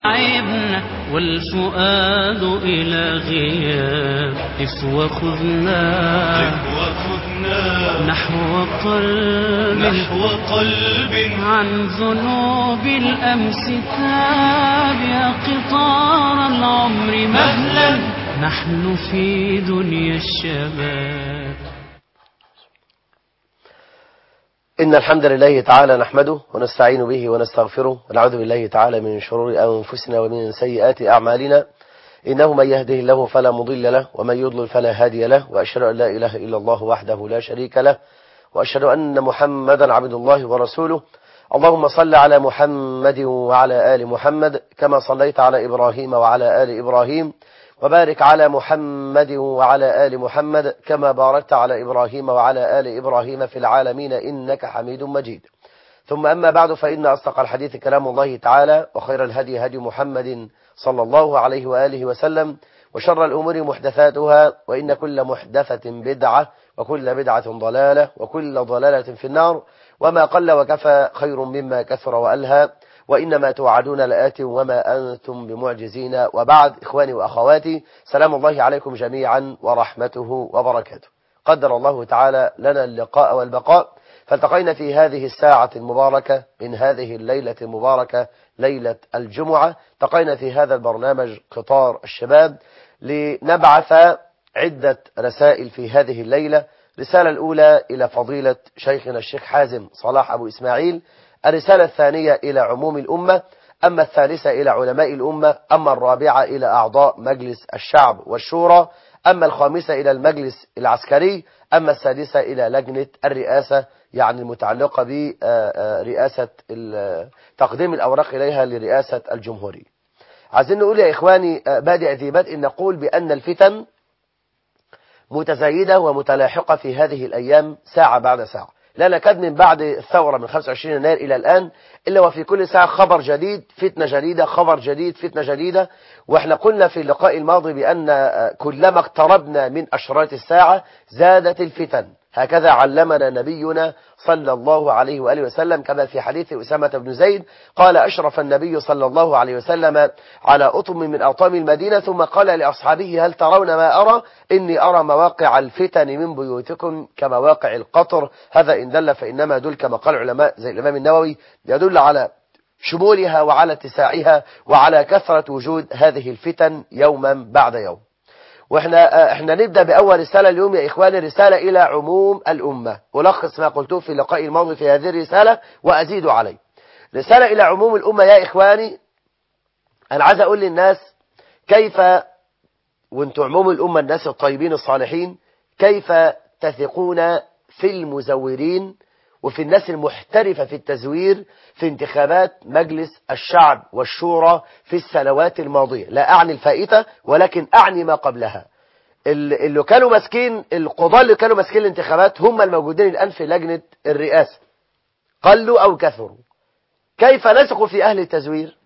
عيبنا والفؤاد إلى غياب قف وخذنا وخذنا نحو قلب نحو قلب عن ذنوب الأمس تاب يا قطار العمر مهلا نحن في دنيا الشباب إن الحمد لله تعالى نحمده ونستعين به ونستغفره ونعوذ بالله تعالى من شرور أنفسنا ومن سيئات أعمالنا إنه من يهده الله فلا مضل له ومن يضلل فلا هادي له وأشهد أن لا إله إلا الله وحده لا شريك له وأشهد أن محمدا عبد الله ورسوله اللهم صل على محمد وعلى آل محمد كما صليت على إبراهيم وعلى آل إبراهيم وبارك على محمد وعلى آل محمد كما باركت على إبراهيم وعلى آل إبراهيم في العالمين إنك حميد مجيد ثم أما بعد فإن أصدق الحديث كلام الله تعالى وخير الهدي هدي محمد صلى الله عليه وآله وسلم وشر الأمور محدثاتها وإن كل محدثة بدعة وكل بدعة ضلالة وكل ضلالة في النار وما قل وكفى خير مما كثر وألهى وإنما توعدون لآت وما أنتم بمعجزين وبعد إخواني وأخواتي سلام الله عليكم جميعا ورحمته وبركاته قدر الله تعالى لنا اللقاء والبقاء فالتقينا في هذه الساعة المباركة من هذه الليلة المباركة ليلة الجمعة التقينا في هذا البرنامج قطار الشباب لنبعث عدة رسائل في هذه الليلة الرسالة الأولى إلى فضيلة شيخنا الشيخ حازم صلاح أبو إسماعيل الرسالة الثانية إلى عموم الأمة أما الثالثة إلى علماء الأمة أما الرابعة إلى أعضاء مجلس الشعب والشورى أما الخامسة إلى المجلس العسكري أما السادسة إلى لجنة الرئاسة يعني المتعلقة برئاسة تقديم الأوراق إليها لرئاسة الجمهورية عايزين نقول يا إخواني بادئ ذي بدء نقول بأن الفتن متزايدة ومتلاحقة في هذه الأيام ساعة بعد ساعة لا نكاد من بعد الثورة من 25 يناير إلى الآن إلا وفي كل ساعة خبر جديد فتنة جديدة خبر جديد فتنة جديدة وإحنا قلنا في اللقاء الماضي بأن كلما اقتربنا من أشراط الساعة زادت الفتن هكذا علمنا نبينا صلى الله عليه وآله وسلم كما في حديث أسامة بن زيد قال أشرف النبي صلى الله عليه وسلم على أطم من أطام المدينة ثم قال لأصحابه هل ترون ما أرى إني أرى مواقع الفتن من بيوتكم كمواقع القطر هذا إن دل فإنما يدل كما قال العلماء زي الإمام النووي يدل على شمولها وعلى اتساعها وعلى كثرة وجود هذه الفتن يوما بعد يوم واحنا احنا نبدا باول رساله اليوم يا اخواني رساله الى عموم الامه الخص ما قلته في اللقاء الماضي في هذه الرساله وازيد عليه رساله الى عموم الامه يا اخواني انا عايز اقول للناس كيف وانتم عموم الامه الناس الطيبين الصالحين كيف تثقون في المزورين وفي الناس المحترفة في التزوير في انتخابات مجلس الشعب والشورى في السنوات الماضية لا أعني الفائتة ولكن أعني ما قبلها اللي كانوا ماسكين القضاة اللي كانوا ماسكين الانتخابات هم الموجودين الآن في لجنة الرئاسة قلوا أو كثروا كيف نثق في أهل التزوير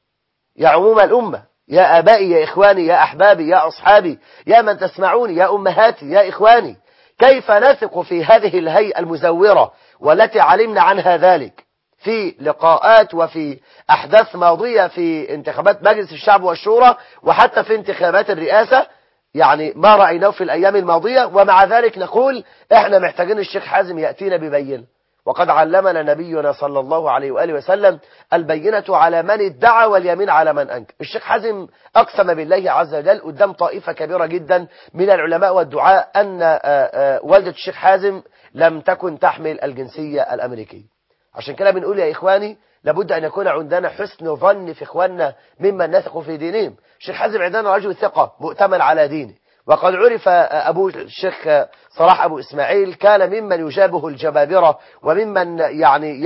يا عموم الأمة يا آبائي يا إخواني يا أحبابي يا أصحابي يا من تسمعوني يا أمهاتي يا إخواني كيف نثق في هذه الهيئة المزورة والتي علمنا عنها ذلك في لقاءات وفي أحداث ماضية في انتخابات مجلس الشعب والشورى وحتى في انتخابات الرئاسة يعني ما رأيناه في الأيام الماضية ومع ذلك نقول احنا محتاجين الشيخ حازم يأتينا ببينة وقد علمنا نبينا صلى الله عليه وآله وسلم البينة على من ادعى واليمين على من أنكر الشيخ حازم أقسم بالله عز وجل قدام طائفة كبيرة جدا من العلماء والدعاء أن والدة الشيخ حازم لم تكن تحمل الجنسية الأمريكية عشان كده بنقول يا إخواني لابد أن يكون عندنا حسن ظن في إخواننا ممن نثق في دينهم الشيخ حازم عندنا رجل ثقة مؤتمن على دينه وقد عرف أبو الشيخ صلاح أبو إسماعيل كان ممن يجابه الجبابرة وممن يعني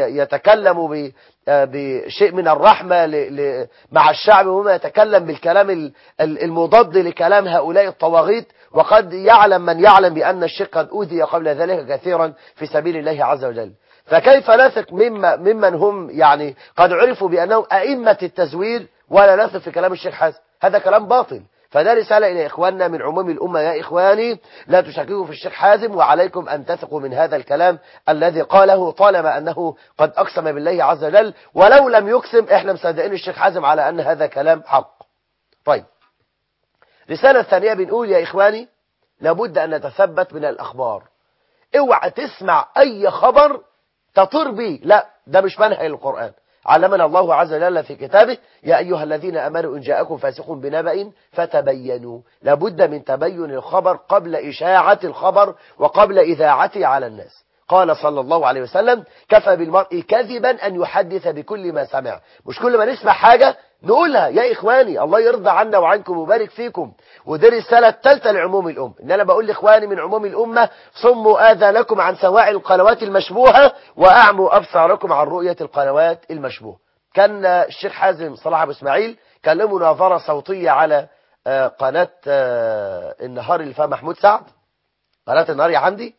يتكلم بشيء من الرحمة مع الشعب وما يتكلم بالكلام المضاد لكلام هؤلاء الطواغيت وقد يعلم من يعلم بأن الشيخ قد أوذي قبل ذلك كثيرا في سبيل الله عز وجل فكيف نثق مما ممن هم يعني قد عرفوا بأنهم أئمة التزوير ولا نثق في كلام الشيخ حسن هذا كلام باطل فده رسالة إلى إخواننا من عموم الأمة يا إخواني لا تشككوا في الشيخ حازم وعليكم أن تثقوا من هذا الكلام الذي قاله طالما أنه قد أقسم بالله عز وجل ولو لم يقسم إحنا مصدقين الشيخ حازم على أن هذا كلام حق طيب رسالة ثانية بنقول يا إخواني لابد أن نتثبت من الأخبار اوعى تسمع أي خبر تطر به لا ده مش منهج القرآن علمنا الله عز وجل في كتابه يا أيها الذين أمنوا إن جاءكم فاسق بنبأ فتبينوا لابد من تبين الخبر قبل إشاعة الخبر وقبل إذاعته على الناس قال صلى الله عليه وسلم كفى بالمرء كذبا أن يحدث بكل ما سمع مش كل ما نسمع حاجة نقولها يا إخواني الله يرضى عنا وعنكم ويبارك فيكم ودي الرسالة الثالثة لعموم الأمة إن أنا بقول لإخواني من عموم الأمة صموا آذانكم عن سواع القنوات المشبوهة وأعموا أبصاركم عن رؤية القنوات المشبوهة كان الشيخ حازم صلاح أبو إسماعيل كان له مناظرة صوتية على آه، قناة آه، النهار اللي فيها محمود سعد قناة النهار يا عندي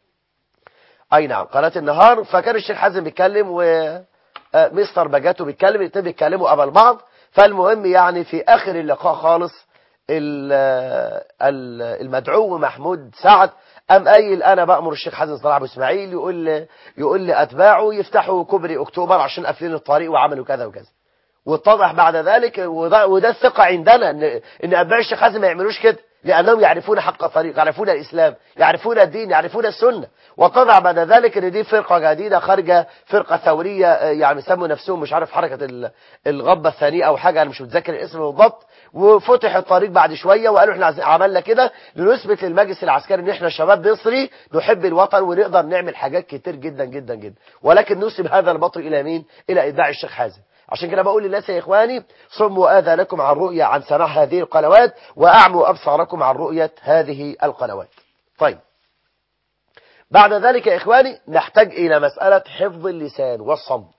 اي نعم قناة النهار فكان الشيخ حازم بيتكلم ومستر بجاتو بيتكلم الاثنين بيتكلموا قبل بعض فالمهم يعني في اخر اللقاء خالص ال- ال- المدعو محمود سعد قام قايل انا بامر الشيخ حازم صلاح ابو اسماعيل يقول يقول لاتباعه يفتحوا كوبري اكتوبر عشان قافلين الطريق وعملوا كذا وكذا واتضح بعد ذلك وده, وده الثقة عندنا ان, إن أتباع الشيخ حازم ما يعملوش كده لأنهم يعرفون حق الطريق يعرفون الإسلام يعرفون الدين يعرفون السنة واتضح بعد ذلك ان دي فرقة جديدة خارجة فرقة ثورية آه، يعني سموا نفسهم مش عارف حركة ال- الغبة الثانية أو حاجة أنا مش متذكر الاسم بالضبط وفتح الطريق بعد شوية وقالوا احنا عايزين- عملنا كده لنثبت للمجلس العسكري ان احنا شباب مصري نحب الوطن ونقدر نعمل حاجات كتير جدا جدا جدا ولكن نسب هذا البطل إلى مين؟ إلى إتباع الشيخ حازم عشان كده بقول للناس يا إخواني صموا آذانكم عن رؤية عن سماع هذه القنوات وأعموا أبصاركم عن رؤية هذه القنوات طيب بعد ذلك يا إخواني نحتاج إلى مسألة حفظ اللسان والصمت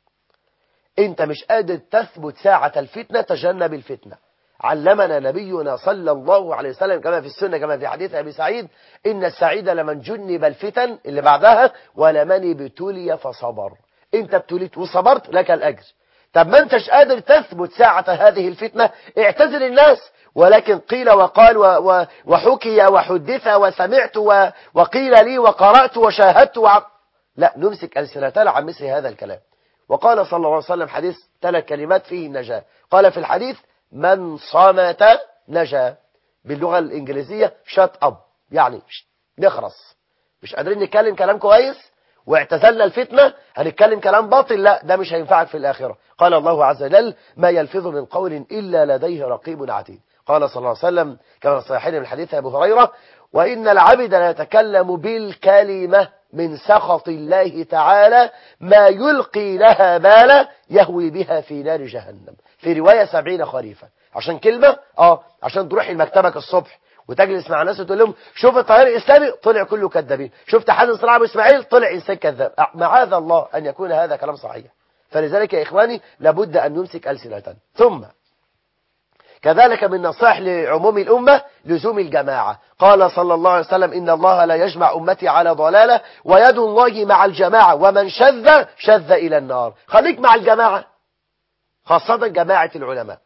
أنت مش قادر تثبت ساعة الفتنة تجنب الفتنة علمنا نبينا صلى الله عليه وسلم كما في السنة كما في حديث أبي سعيد إن السعيد لمن جنب الفتن اللي بعدها ولمن ابتلي فصبر انت ابتليت وصبرت لك الأجر طب ما انتش قادر تثبت ساعة هذه الفتنة اعتزل الناس ولكن قيل وقال و و وحكي وحدث وسمعت و وقيل لي وقرأت وشاهدت وع... لا نمسك ألسنتنا عن مثل هذا الكلام وقال صلى الله عليه وسلم حديث ثلاث كلمات فيه النجاة قال في الحديث من صمت نجا باللغة الإنجليزية شات أب يعني نخرس مش قادرين نتكلم كلام كويس واعتزلنا الفتنة هنتكلم كلام باطل لا ده مش هينفعك في الآخرة قال الله عز وجل ما يلفظ من قول إلا لديه رقيب عتيد قال صلى الله عليه وسلم كما في صحيحين من حديث أبو هريرة وإن العبد لا يتكلم بالكلمة من سخط الله تعالى ما يلقي لها بالا يهوي بها في نار جهنم في رواية سبعين خريفا عشان كلمة اه عشان تروح لمكتبك الصبح وتجلس مع ناس وتقول لهم شوف التيار الاسلامي طلع كله كذابين شفت حازم صلاح ابو اسماعيل طلع انسان كذاب معاذ الله ان يكون هذا كلام صحيح فلذلك يا اخواني لابد ان نمسك السنتنا ثم كذلك من نصائح لعموم الأمة لزوم الجماعة قال صلى الله عليه وسلم إن الله لا يجمع أمتي على ضلالة ويد الله مع الجماعة ومن شذ شذ إلى النار خليك مع الجماعة خاصة جماعة العلماء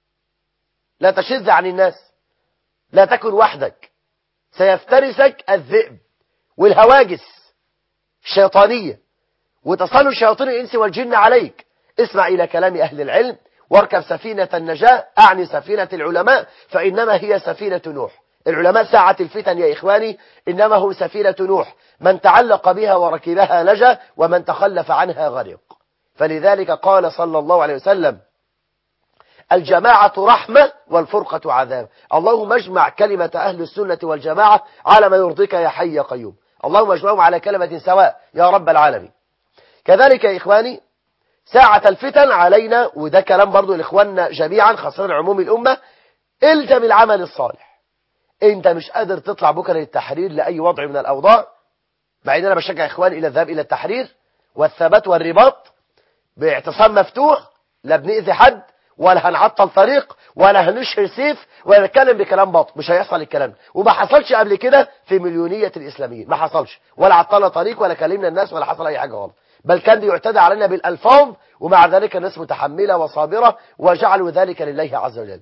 لا تشذ عن الناس لا تكن وحدك سيفترسك الذئب والهواجس الشيطانية وتصل شياطين الإنس والجن عليك اسمع إلى كلام أهل العلم واركب سفينة النجاة أعني سفينة العلماء فإنما هي سفينة نوح العلماء ساعة الفتن يا إخواني إنما هم سفينة نوح من تعلق بها وركبها نجا ومن تخلف عنها غرق فلذلك قال صلى الله عليه وسلم الجماعة رحمة والفرقة عذاب اللهم اجمع كلمة أهل السنة والجماعة على ما يرضيك يا حي يا قيوم اللهم اجمعهم على كلمة سواء يا رب العالمين كذلك يا إخواني ساعة الفتن علينا وده كلام برضو لإخواننا جميعا خاصة عموم الأمة الزم العمل الصالح انت مش قادر تطلع بكرة للتحرير لأي وضع من الأوضاع بعد أنا بشجع إخواني إلى الذهاب إلى التحرير والثبات والرباط باعتصام مفتوح لا بنأذي حد ولا هنعطل طريق ولا هنشهر سيف ولا نتكلم بكلام باطل مش هيحصل الكلام وما حصلش قبل كده في مليونية الإسلاميين ما حصلش ولا عطلنا طريق ولا كلمنا الناس ولا حصل أي حاجة غلط بل كان يعتدى علينا بالألفاظ ومع ذلك الناس متحملة وصابرة وجعلوا ذلك لله عز وجل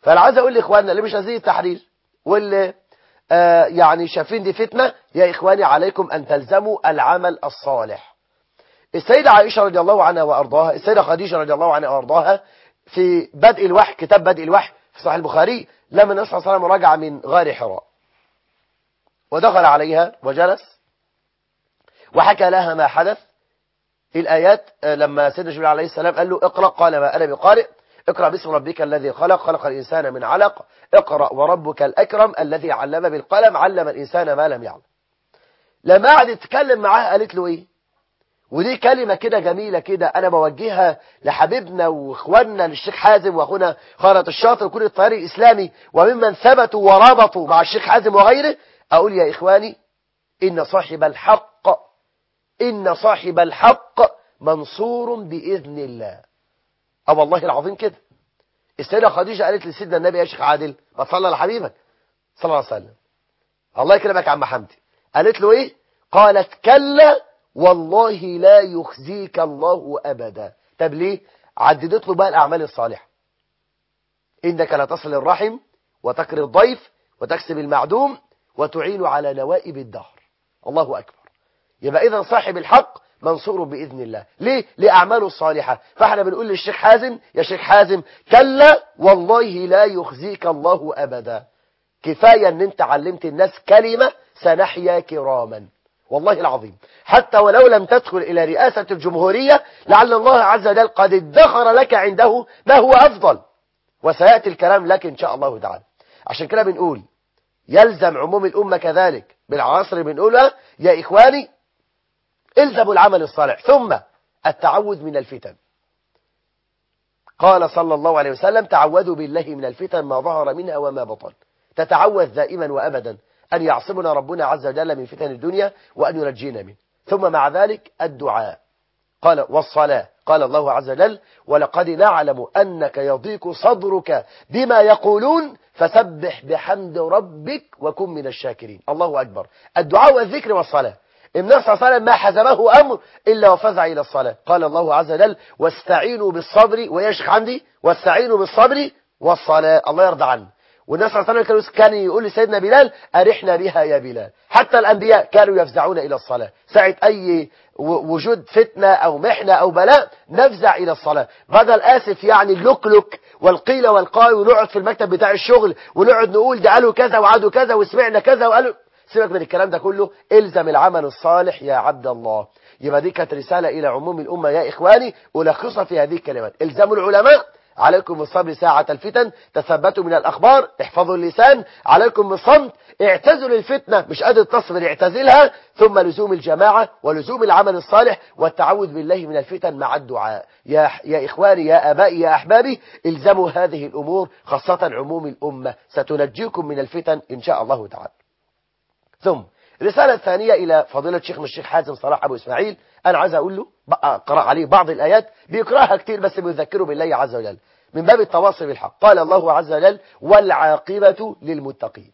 فانا عايز اقول لاخواننا اللي مش عايزين التحرير واللي آه يعني شايفين دي فتنه يا اخواني عليكم ان تلزموا العمل الصالح السيده عائشه رضي الله عنها وارضاها السيده خديجه رضي الله عنها وارضاها في بدء الوحي كتاب بدء الوحي في صحيح البخاري لما النبي صلى الله عليه وسلم رجع من غار حراء ودخل عليها وجلس وحكى لها ما حدث الآيات آه، لما سيدنا جبريل عليه السلام قال له اقرأ قال ما أنا بقارئ اقرأ باسم ربك الذي خلق خلق الإنسان من علق اقرأ وربك الأكرم الذي علم بالقلم علم الإنسان ما لم يعلم لما قعد يتكلم معاه قالت له ايه ودي كلمة كده جميلة كده أنا بوجهها لحبيبنا وإخواننا للشيخ حازم وأخونا خالد الشاطر وكل التيار الإسلامي وممن ثبتوا ورابطوا مع الشيخ حازم وغيره أقول يا إخواني إن صاحب الحق إن صاحب الحق منصور بإذن الله أه والله العظيم كده السيدة خديجة قالت لسيدنا النبي يا شيخ عادل ما تصلى على حبيبك صلى الله عليه وسلم الله يكرمك يا عم حمدي قالت له ايه قالت كلا والله لا يخزيك الله ابدا طب ليه عددت له بقى الاعمال الصالحه انك لا تصل الرحم وتكري الضيف وتكسب المعدوم وتعين على نوائب الدهر الله اكبر يبقى اذا صاحب الحق منصور باذن الله ليه لاعماله الصالحه فاحنا بنقول للشيخ حازم يا شيخ حازم كلا والله لا يخزيك الله ابدا كفايه ان انت علمت الناس كلمه سنحيا كراما والله العظيم حتى ولو لم تدخل إلى رئاسة الجمهورية لعل الله عز وجل قد ادخر لك عنده ما هو أفضل وسيأتي الكلام لك إن شاء الله تعالى عشان كده بنقول يلزم عموم الأمة كذلك بالعصر بنقولها يا إخواني الزموا العمل الصالح ثم التعوذ من الفتن قال صلى الله عليه وسلم تعوذوا بالله من الفتن ما ظهر منها وما بطن تتعوذ دائما وأبدا أن يعصمنا ربنا عز وجل من فتن الدنيا وأن ينجينا منه ثم مع ذلك الدعاء قال والصلاة قال الله عز وجل ولقد نعلم أنك يضيق صدرك بما يقولون فسبح بحمد ربك وكن من الشاكرين الله أكبر الدعاء والذكر والصلاة النبي صلى الله عليه وسلم ما حزمه أمر إلا وفزع إلى الصلاة قال الله عز وجل واستعينوا بالصبر ويشك عندي واستعينوا بالصبر والصلاة الله يرضى عنه والنبي صلى الله عليه وسلم كان يقول لسيدنا بلال أرحنا بها يا بلال حتى الأنبياء كانوا يفزعون إلى الصلاة ساعة أي وجود فتنة أو محنة أو بلاء نفزع إلى الصلاة بدل آسف يعني اللوكلوك والقيل والقال ونقعد في المكتب بتاع الشغل ونقعد نقول ده قالوا كذا وعادوا كذا وسمعنا كذا وقالوا سيبك من الكلام ده كله الزم العمل الصالح يا عبد الله يبقى دي كانت رسالة إلى عموم الأمة يا إخواني ألخصها في هذه الكلمات الزموا العلماء عليكم بالصبر ساعة الفتن تثبتوا من الأخبار احفظوا اللسان عليكم بالصمت اعتزلوا الفتنة مش قادر تصبر اعتزلها ثم لزوم الجماعة ولزوم العمل الصالح والتعوذ بالله من الفتن مع الدعاء يا, يا إخواني يا أبائي يا أحبابي الزموا هذه الأمور خاصة عموم الأمة ستنجيكم من الفتن إن شاء الله تعالى ثم رسالة ثانية إلى فضيلة شيخنا الشيخ حازم صلاح أبو إسماعيل أنا عايز أقول له أقرأ عليه بعض الآيات بيقرأها كتير بس بيذكره بالله عز وجل من باب التواصي بالحق قال الله عز وجل والعاقبة للمتقين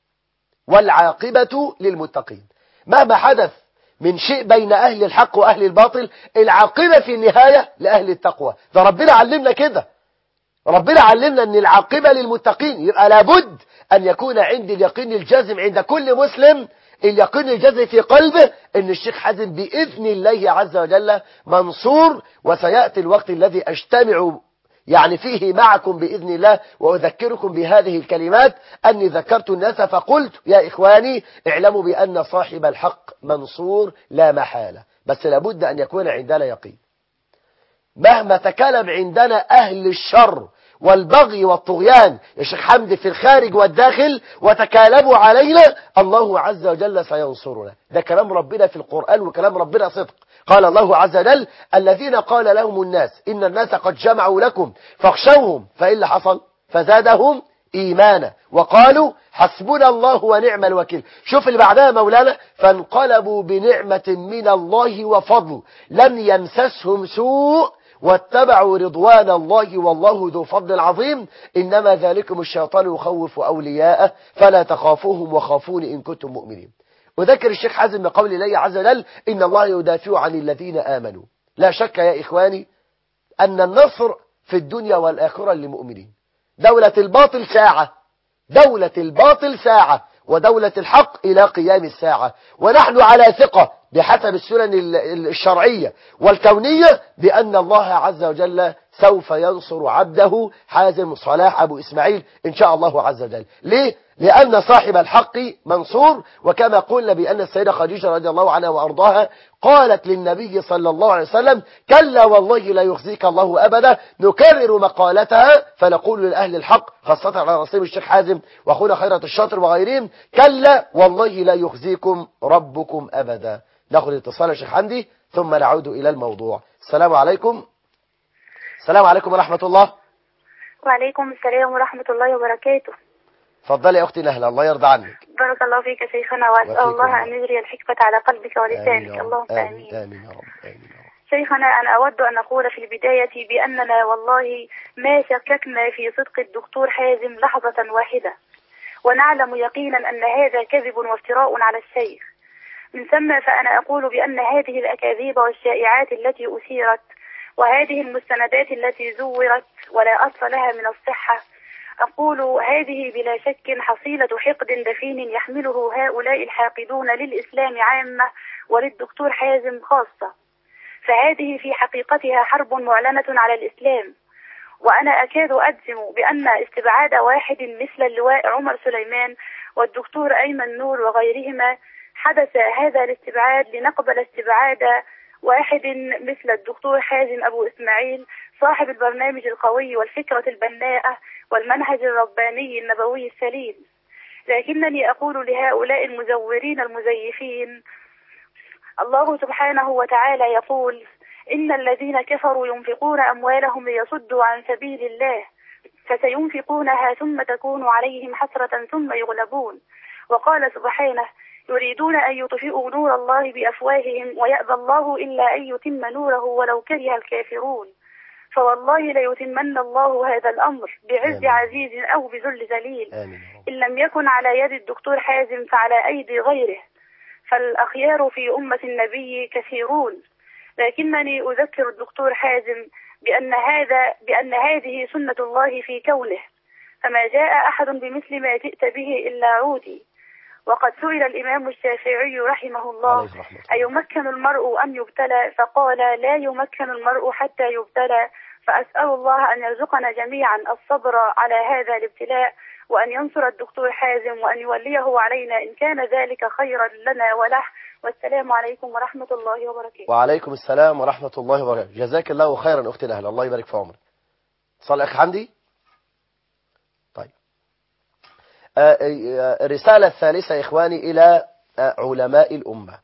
والعاقبة للمتقين مهما حدث من شيء بين أهل الحق وأهل الباطل العاقبة في النهاية لأهل التقوى ده ربنا علمنا كده ربنا علمنا أن العاقبة للمتقين يبقى لابد أن يكون عندي اليقين الجازم عند كل مسلم اليقين الجازم في قلبه ان الشيخ حازم بإذن الله عز وجل منصور وسيأتي الوقت الذي أجتمع يعني فيه معكم بإذن الله وأذكركم بهذه الكلمات أني ذكرت الناس فقلت يا إخواني اعلموا بأن صاحب الحق منصور لا محالة بس لابد أن يكون عندنا يقين مهما تكلم عندنا أهل الشر والبغي والطغيان يا شيخ حمدي في الخارج والداخل وتكالبوا علينا الله عز وجل سينصرنا ده كلام ربنا في القرآن وكلام ربنا صدق قال الله عز وجل الذين قال لهم الناس إن الناس قد جمعوا لكم فاخشوهم فإيه اللي حصل فزادهم إيمانا وقالوا حسبنا الله ونعم الوكيل شوف اللي بعدها مولانا فانقلبوا بنعمة من الله وفضل لم يمسسهم سوء واتبعوا رضوان الله والله ذو فضل عظيم إنما ذلكم الشيطان يخوف أولياءه فلا تخافوهم وخافون إن كنتم مؤمنين وذكر الشيخ حازم بقول الله عز وجل إن الله يدافع عن الذين آمنوا لا شك يا إخواني أن النصر في الدنيا والآخرة للمؤمنين دولة الباطل ساعة دولة الباطل ساعة ودولة الحق إلى قيام الساعة ونحن على ثقة بحسب السنن ال- ال- الشرعية والكونية بأن الله عز وجل سوف ينصر عبده حازم صلاح أبو إسماعيل إن شاء الله عز وجل ليه؟ لأن صاحب الحق منصور وكما قلنا بأن السيدة خديجة رضي الله عنها وأرضاها قالت للنبي صلى الله عليه وسلم كلا والله لا يخزيك الله أبدا نكرر مقالتها فنقول لأهل الحق خاصة على نصيب الشيخ حازم وأخونا خيرة الشاطر وغيرهم كلا والله لا يخزيكم ربكم أبدا ناخذ اتصال يا شيخ حمدي ثم نعود إلى الموضوع السلام عليكم السلام عليكم ورحمة الله وعليكم السلام ورحمة الله وبركاته اتفضلي يا أختي نهلة الله يرضى عنك بارك الله فيك يا شيخنا وأسأل وفيكم الله الله. أن يجري الحكمة على قلبك آمين ولسانك يا رب اللهم آمين آمين آمين يا رب آمين يا رب شيخنا أنا أود أن أقول في البداية بأننا والله ما شككنا في صدق الدكتور حازم لحظة واحدة ونعلم يقينا أن هذا كذب وافتراء على الشيخ من ثم فأنا أقول بأن هذه الأكاذيب والشائعات التي أثيرت وهذه المستندات التي زورت ولا أصل لها من الصحة أقول هذه بلا شك حصيلة حقد دفين يحمله هؤلاء الحاقدون للإسلام عامة وللدكتور حازم خاصة فهذه في حقيقتها حرب معلنة على الإسلام وأنا أكاد أجزم بأن استبعاد واحد مثل اللواء عمر سليمان والدكتور أيمن نور وغيرهما حدث هذا الاستبعاد لنقبل استبعاد واحد مثل الدكتور حازم أبو إسماعيل صاحب البرنامج القوي والفكرة البناءة والمنهج الرباني النبوي السليم لكنني أقول لهؤلاء المزورين المزيفين الله سبحانه وتعالى يقول إن الذين كفروا ينفقون أموالهم ليصدوا عن سبيل الله فسينفقونها ثم تكون عليهم حسرة ثم يغلبون وقال سبحانه يريدون أن يطفئوا نور الله بأفواههم ويأبى الله إلا أن يتم نوره ولو كره الكافرون فوالله ليتمن الله هذا الأمر بعز آمين. عزيز أو بذل ذليل آمين يا رب إن لم يكن على يد الدكتور حازم فعلى أيدي غيره فالأخيار في أمة النبي كثيرون لكنني أذكر الدكتور حازم بأن هذا بأن هذه سنة الله في كونه فما جاء أحد بمثل ما جئت به إلا عودي وقد سئل الإمام الشافعي رحمه الله عليه رحمة الله أيمكن المرء أن يبتلى فقال لا يمكن المرء حتى يبتلى فأسأل الله أن يرزقنا جميعا الصبر على هذا الابتلاء وأن ينصر الدكتور حازم وأن يوليه علينا إن كان ذلك خيرا لنا وله والسلام عليكم ورحمة الله وبركاته وعليكم السلام ورحمة الله وبركاته جزاك الله خيرا أختي نهلة الله يبارك في عمرك اتصال أخ حمدي طيب آه، آه، الرسالة الثالثة يا إخواني إلى آه، علماء الأمة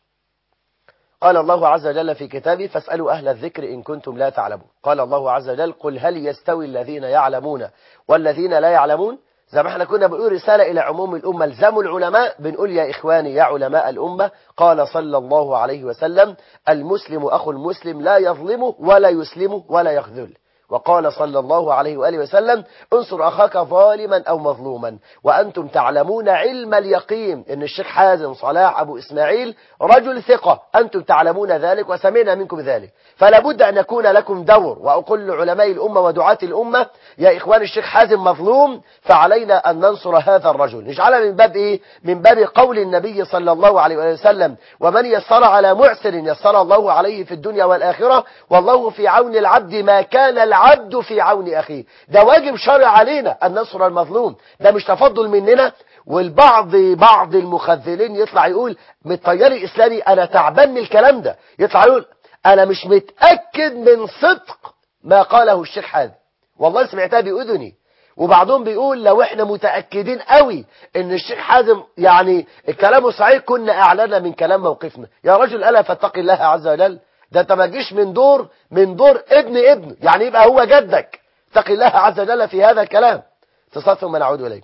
قال الله عز وجل في كتابه فاسألوا أهل الذكر إن كنتم لا تعلمون قال الله عز وجل قل هل يستوي الذين يعلمون والذين لا يعلمون زي ما احنا كنا بنقول رسالة إلى عموم الأمة الزموا العلماء بنقول يا إخواني يا علماء الأمة قال صلى الله عليه وسلم المسلم أخو المسلم لا يظلمه ولا يسلمه ولا يخذله وقال صلى الله عليه وآله وسلم انصر أخاك ظالما أو مظلوما وأنتم تعلمون علم اليقين إن الشيخ حازم صلاح أبو إسماعيل رجل ثقة أنتم تعلمون ذلك وسمعنا منكم ذلك فلا بد أن يكون لكم دور وأقول لعلماء الأمة ودعاة الأمة يا إخوان الشيخ حازم مظلوم فعلينا أن ننصر هذا الرجل نجعلها من باب إيه من باب قول النبي صلى الله عليه وآله وسلم ومن يسر على معسر يسر الله عليه في الدنيا والآخرة والله في عون العبد ما كان العبد في عون أخيه ده واجب شرع علينا أن ننصر المظلوم ده مش تفضل مننا والبعض بعض المخذلين يطلع يقول من التيار الإسلامي أنا تعبان من الكلام ده يطلع يقول أنا مش متأكد من صدق ما قاله الشيخ حازم والله سمعتها بأذني وبعضهم بيقول لو احنا متأكدين قوي ان الشيخ حازم يعني الكلام صحيح كنا اعلنا من كلام موقفنا يا رجل ألا فاتقي الله عز وجل ده انت ما تجيش من دور من دور ابن ابن يعني يبقى هو جدك اتقي الله عز وجل في هذا الكلام اتصال ثم نعود اليه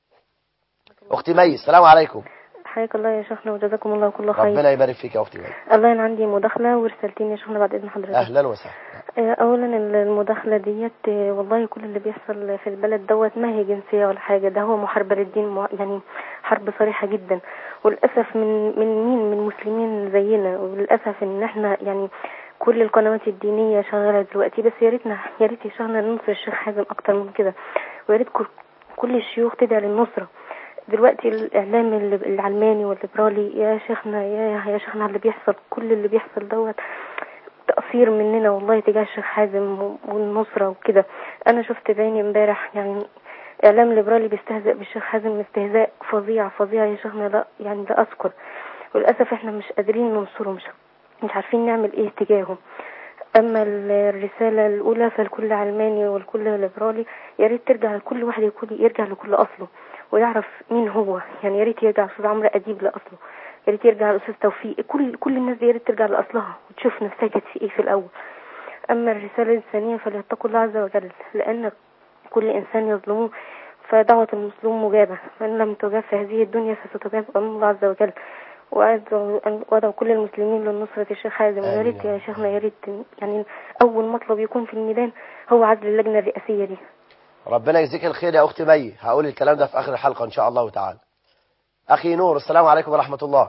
اختي مي السلام عليكم حياك الله يا شيخنا وجزاكم الله كل خير ربنا يبارك فيك يا اختي مي الله انا عندي مداخله ورسالتين يا شيخنا بعد اذن حضرتك اهلا وسهلا آه، اولا المداخله ديت آه، والله كل اللي بيحصل في البلد دوت ما هي جنسيه ولا حاجه ده هو محاربه للدين مع- يعني حرب صريحه جدا وللاسف من من مين من مسلمين زينا وللاسف ان احنا يعني كل القنوات الدينيه شغاله دلوقتي بس يا ريتنا يا ريت يا شيخنا ننصر الشيخ حازم اكتر من كده ويا ريت كل- كل الشيوخ تدعي للنصرة دلوقتي الإعلام ال- العلماني والليبرالي يا شيخنا يا يا شيخنا على اللي بيحصل كل اللي بيحصل دوت تقصير مننا والله تجاه الشيخ حازم و- والنصرة وكده أنا شفت بعيني امبارح يعني إعلام ليبرالي بيستهزئ بالشيخ حازم استهزاء فظيع فظيع يا شيخنا لا يعني لا أذكر وللأسف احنا مش قادرين ننصره مش مش عارفين نعمل ايه تجاهه اما ال- الرسالة الاولى فالكل علماني والكل ليبرالي يا ريت ترجع لكل واحد يكون يرجع لكل اصله ويعرف مين هو يعني يا ريت يرجع استاذ عمرو اديب لاصله يا ريت يرجع الاستاذ توفيق كل كل الناس دي يا ريت ترجع لاصلها وتشوف نفسها كانت في ايه في الاول اما الرسالة الثانية فليتقوا الله عز وجل لان كل انسان يظلمه فدعوة المظلوم مجابة من لم تجاب في هذه الدنيا فستجاب امام الله عز وجل وأدعو وأدعو كل المسلمين لنصرة الشيخ حازم ويا ريت يا شيخنا يا ريت يعني أول مطلب يكون في الميدان هو عزل اللجنة الرئاسية دي ربنا يجزيك الخير يا أختي مي هقول الكلام ده في آخر الحلقة إن شاء الله تعالى أخي نور السلام عليكم ورحمة الله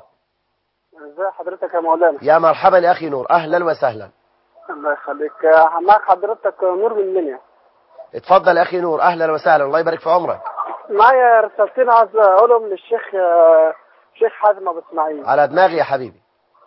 ازي حضرتك يا مولانا يا مرحبا يا أخي نور أهلا وسهلا الله يخليك معك حضرتك نور من منيا اتفضل يا أخي نور أهلا وسهلا الله يبارك في عمرك معايا رسالتين عايز اقولهم للشيخ آه، شيخ حازم ابو اسماعيل على دماغي يا حبيبي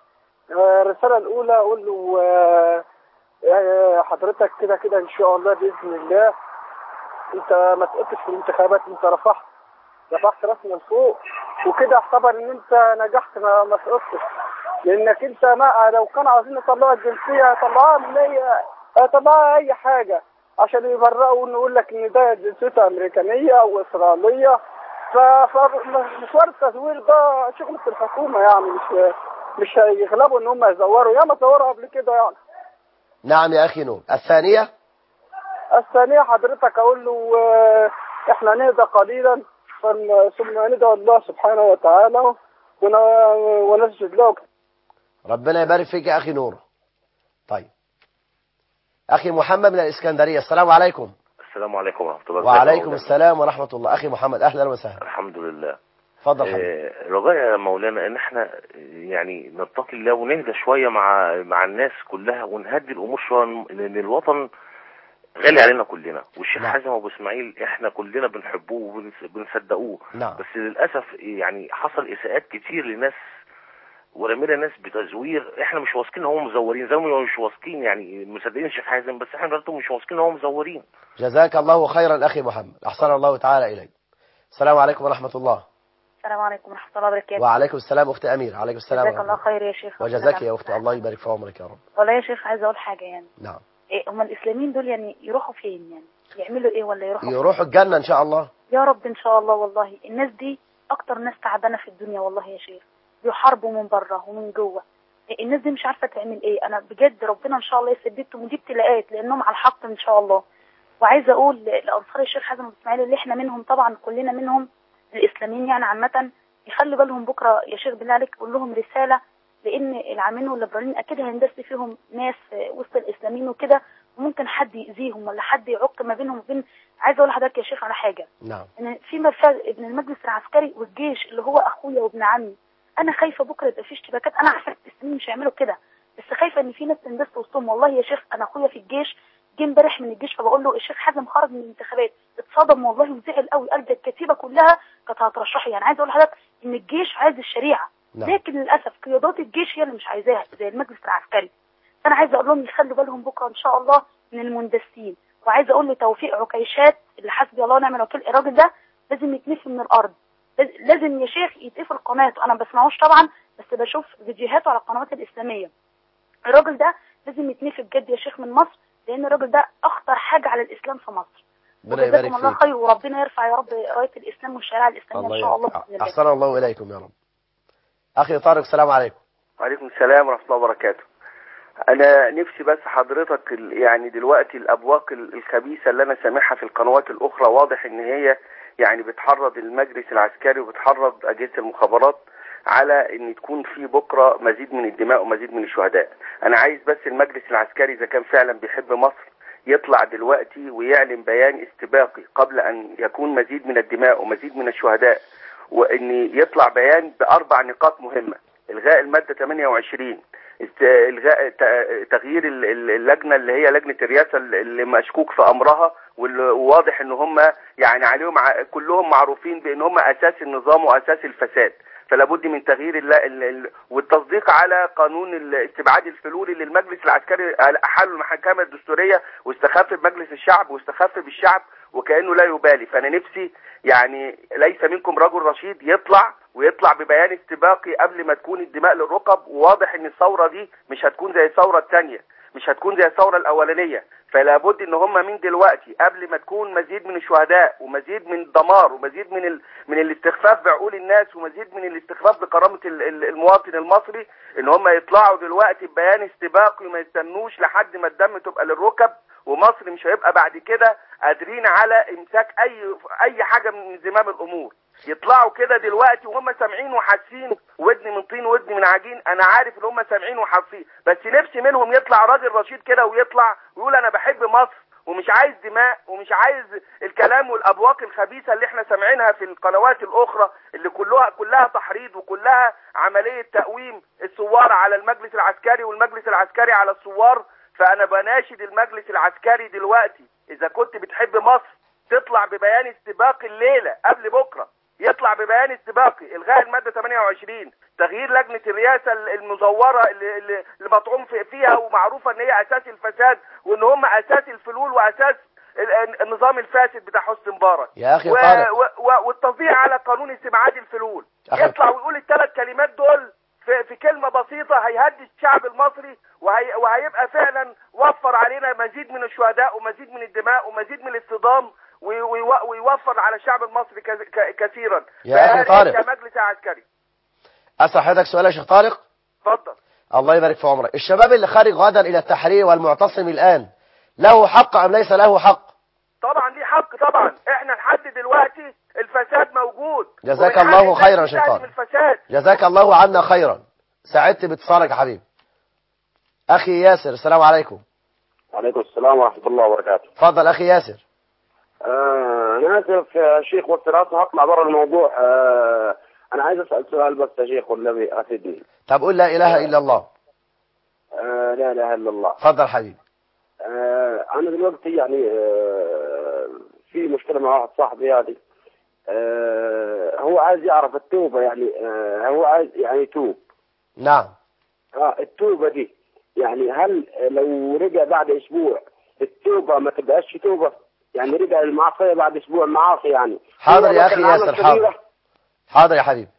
آه، الرساله الاولى اقول له آه، آه، حضرتك كده كده ان شاء الله باذن الله انت ما تقطش في الانتخابات انت رفعت رفعت راسنا لفوق وكده اعتبر ان انت نجحت ما, ما تقطش لانك انت ما لو كانوا عايزين يطلعوا الجنسيه يطلعوها من هي يطلعوها اي حاجه عشان يبرئوا انه يقول لك ان ده جنسيته امريكانيه او اسرائيليه ف- فمشوار التزوير ده شغلة الحكومه يعني مش مش هيغلبوا ان هم يزوروا ياما زوروا قبل كده يعني نعم يا أخي نور الثانية الثانية حضرتك أقول له آه، إحنا نهدى قليلا فن- ثم ندعو الله سبحانه وتعالى ون- ونسجد له ربنا يبارك فيك يا أخي نور طيب أخي محمد من الإسكندرية السلام عليكم السلام عليكم ورحمة الله وعليكم مولانا. السلام ورحمة الله أخي محمد أهلا وسهلا الحمد لله اتفضل حبيبي آه، رجاء يا مولانا ان احنا يعني نتقي الله ونهدى شوية مع مع الناس كلها ونهدي الامور شوية لان الوطن غالي علينا كلنا والشيخ نعم. حازم ابو اسماعيل احنا كلنا بنحبوه وبنصدقوه نعم بس للاسف يعني حصل اساءات كتير لناس ورمينا ناس بتزوير احنا مش واثقين ان هم مزورين زي ما مش واثقين يعني مصدقين الشيخ حازم بس احنا برضه مش واثقين ان هم مزورين جزاك الله خيرا أخي محمد أحسن الله تعالى إليك السلام عليكم ورحمة الله السلام عليكم ورحمة الله وبركاته وعليكم السلام أختي أمير عليكم السلام جزاك ورحمة الله خير يا شيخ وجزاك يا أختي الله يبارك في عمرك يا رب والله يا شيخ عايزة أقول حاجة يعني نعم إيه هم الإسلاميين دول يعني يروحوا فين يعني يعملوا إيه ولا يروحوا فين؟ يروحوا الجنة إن شاء الله يا رب إن شاء الله والله الناس دي أكتر ناس تعبانة في الدنيا والله يا شيخ بيحاربوا من بره ومن جوه إيه الناس دي مش عارفة تعمل إيه أنا بجد ربنا إن شاء الله يثبتهم ودي ابتلاءات لأنهم على الحق إن شاء الله وعايزة أقول لأنصار الشيخ حازم أبو إسماعيل اللي إحنا منهم طبعا كلنا منهم الإسلاميين يعني عامة يخلي بالهم بكرة يا شيخ بالله عليك قول لهم رسالة لأن العامين والليبراليين أكيد هيندس فيهم ناس وسط الإسلاميين وكده وممكن حد يأذيهم ولا حد يعق ما بينهم وبين عايزة أقول لحضرتك يا شيخ على حاجة نعم ان في فرق ابن المجلس العسكري والجيش اللي هو اخويا وابن عمي انا خايفه بكره يبقى في اشتباكات انا عارفه السنين مش هيعملوا كده بس خايفه ان في ناس تندس وسطهم والله يا شيخ انا اخويا في الجيش جه امبارح من الجيش فبقول له الشيخ حازم خرج من الانتخابات اتصدم والله وزعل قوي قال ده الكتيبه كلها كانت هترشحه يعني عايز اقول لحضرتك ان الجيش عايز الشريعه نعم. لكن للاسف قيادات الجيش هي اللي مش عايزاها زي المجلس العسكري فانا عايزه اقول لهم يخلوا بالهم بكره ان شاء الله من المندسين وعايزه اقول لتوفيق عكيشات اللي حسبي الله ونعم الوكيل الراجل ده لازم يتنفي من الارض لاز- لازم يا شيخ يتقفل قناته انا ما بسمعوش طبعا بس بشوف فيديوهاته على القنوات الاسلاميه الراجل ده لازم يتنفي بجد يا شيخ من مصر لان الراجل ده اخطر حاجه على الاسلام في مصر ربنا وجزاكم يبارك الله فيك خير وربنا يرفع يا رب رايه الاسلام والشريعه الاسلاميه الله ان شاء الله يبارك بإذن الله. أحسن الله إليكم يا رب أخي طارق السلام عليكم وعليكم السلام ورحمة الله وبركاته أنا نفسي بس حضرتك ال- يعني دلوقتي الأبواق ال- الخبيثة اللي أنا سامعها في القنوات الأخرى واضح إن هي يعني بتحرض المجلس العسكري وبتحرض أجهزة المخابرات على إن تكون في بكرة مزيد من الدماء ومزيد من الشهداء أنا عايز بس المجلس العسكري إذا كان فعلا بيحب مصر يطلع دلوقتي ويعلن بيان استباقي قبل أن يكون مزيد من الدماء ومزيد من الشهداء وان يطلع بيان باربع نقاط مهمه الغاء الماده 28 است- الغاء ت- تغيير ال- ال- اللجنه اللي هي لجنه الرئاسه اللي مشكوك في امرها واللي- وواضح ان هم يعني عليهم ع- كلهم معروفين بان هم اساس النظام واساس الفساد فلا بد من تغيير ال ال ال والتصديق على قانون ال- استبعاد الفلول اللي المجلس العسكري احاله المحكمه الدستوريه واستخف بمجلس الشعب واستخف بالشعب وكانه لا يبالي فانا نفسي يعني ليس منكم رجل رشيد يطلع ويطلع ببيان استباقي قبل ما تكون الدماء للركب وواضح ان الثوره دي مش هتكون زي الثوره الثانيه مش هتكون زي الثوره الاولانيه فلا بد ان هم من دلوقتي قبل ما تكون مزيد من الشهداء ومزيد من الدمار ومزيد من ال... من الاستخفاف بعقول الناس ومزيد من الاستخفاف بكرامه ال... ال- المواطن المصري ان هم يطلعوا دلوقتي ببيان استباقي وما يستنوش لحد ما الدم تبقى للركب ومصر مش هيبقى بعد كده قادرين على امساك اي اي حاجه من زمام الامور يطلعوا كده دلوقتي وهم سامعين وحاسين ودن من طين ودن من عجين انا عارف ان هم سامعين وحاسين بس نفسي منهم يطلع راجل رشيد كده ويطلع ويقول انا بحب مصر ومش عايز دماء ومش عايز الكلام والابواق الخبيثه اللي احنا سامعينها في القنوات الاخرى اللي كلها كلها تحريض وكلها عمليه تقويم الثوار على المجلس العسكري والمجلس العسكري على الثوار فانا بناشد المجلس العسكري دلوقتي اذا كنت بتحب مصر تطلع ببيان استباقي الليله قبل بكره يطلع ببيان استباقي الغاء الماده 28 تغيير لجنه الرئاسه المزوره اللي, اللي اللي مطعوم في- فيها ومعروفه ان هي اساس الفساد وان هم اساس الفلول واساس ال- النظام الفاسد بتاع حسني مبارك يا أخي و- طارق. و- و- والتصديق على قانون استبعاد الفلول أخي. يطلع ويقول الثلاث كلمات دول في, في كلمه بسيطه هيهدي الشعب المصري وهي وهيبقى فعلا وفر علينا مزيد من الشهداء ومزيد من الدماء ومزيد من الاصطدام وي- وي- ويوفر على الشعب المصري كز- ك- كثيرا يا أخي فهل طارق. أنت مجلس عسكري أسأل حضرتك سؤال يا شيخ طارق اتفضل الله يبارك في عمرك الشباب اللي خارج غدا إلى التحرير والمعتصم الآن له حق أم ليس له حق طبعا ليه حق طبعا احنا لحد دلوقتي الفساد موجود جزاك ومن حق الله الناس خيرا يا شيخ تهدم طارق. الفساد جزاك الله عنا خيرا سعدت باتصالك يا حبيبي أخي ياسر السلام عليكم وعليكم السلام ورحمة الله وبركاته. تفضل أخي ياسر آه أنا آسف يا شيخ والصراحة هطلع برا الموضوع آه أنا عايز أسأل سؤال بس يا شيخ والنبي أفيدني. طب قول لا إله إلا الله آه لا إله إلا الله. تفضل حبيبي آه أنا دلوقتي يعني آه في مشكلة مع واحد صاحبي يعني آه هو عايز يعرف التوبة يعني آه هو عايز يعني يتوب. نعم اه التوبة دي يعني هل لو رجع بعد أسبوع التوبة ما تبقاش توبة؟ يعني رجع المعصية بعد أسبوع معاصي يعني. حاضر هو يا لو أخي كان عمل ياسر كبيرة، حاضر حاضر يا حبيبي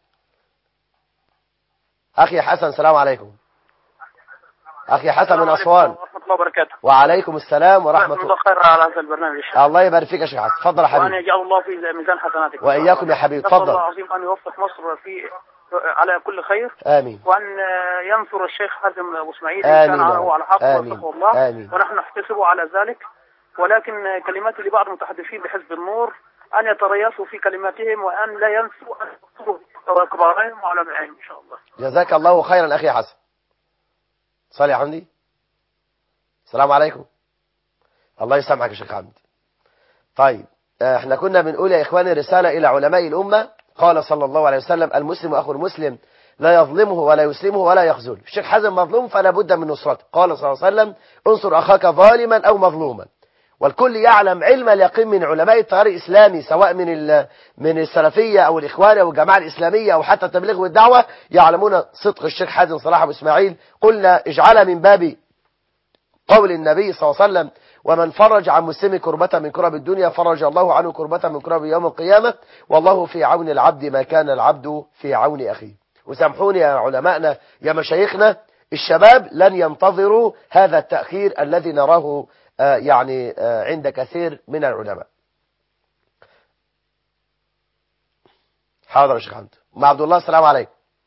أخي حسن السلام عليكم أخي حسن من أسوان ورحمة الله وبركاته وعليكم السلام ورحمة جزاكم الله الله خيرا على هذا البرنامج الشيخ الله يبارك فيك يا شيخ حسن تفضل يا وأن حبيبي يجعل الله في ميزان حسناتكم وإياكم يا حبيبي نسأل تفضل الله العظيم أن يوفق مصر في على كل خير آمين وأن ينصر الشيخ حازم أبو إسماعيل إن آمين كان يا رب. هو على حق آمين. وفقه الله آمين. ونحن نحتسبه على ذلك ولكن كلماتي لبعض المتحدثين بحزب النور أن يتريثوا في كلماتهم وأن لا ينسوا أن يذكروا كبارهم وعلمائهم إن شاء الله جزاك الله خيرا أخي حسن صلي يا حمدي السلام عليكم الله يسامحك يا شيخ حمدي طيب آه، احنا كنا بنقول يا إخواني رسالة إلى علماء الأمة قال صلى الله عليه وسلم المسلم أخو المسلم لا يظلمه ولا يسلمه ولا يخذله الشيخ حازم مظلوم فلا بد من نصرته قال صلى الله عليه وسلم انصر أخاك ظالما أو مظلوما والكل يعلم علم اليقين من علماء التيار الإسلامي سواء من ال- من السلفية أو الإخوان أو الجماعة الإسلامية أو حتى التبليغ والدعوة يعلمون صدق الشيخ حازم صلاح أبو إسماعيل قلنا اجعل من باب قول النبي صلى الله عليه وسلم ومن فرج عن مسلم كربة من كرب الدنيا فرج الله عنه كربة من كرب يوم القيامة والله في عون العبد ما كان العبد في عون أخيه وسامحوني يا علمائنا يا مشايخنا الشباب لن ينتظروا هذا التأخير الذي نراه آه، يعني آه، عند كثير من العلماء حاضر يا شيخ حمد مع عبد الله السلام عليكم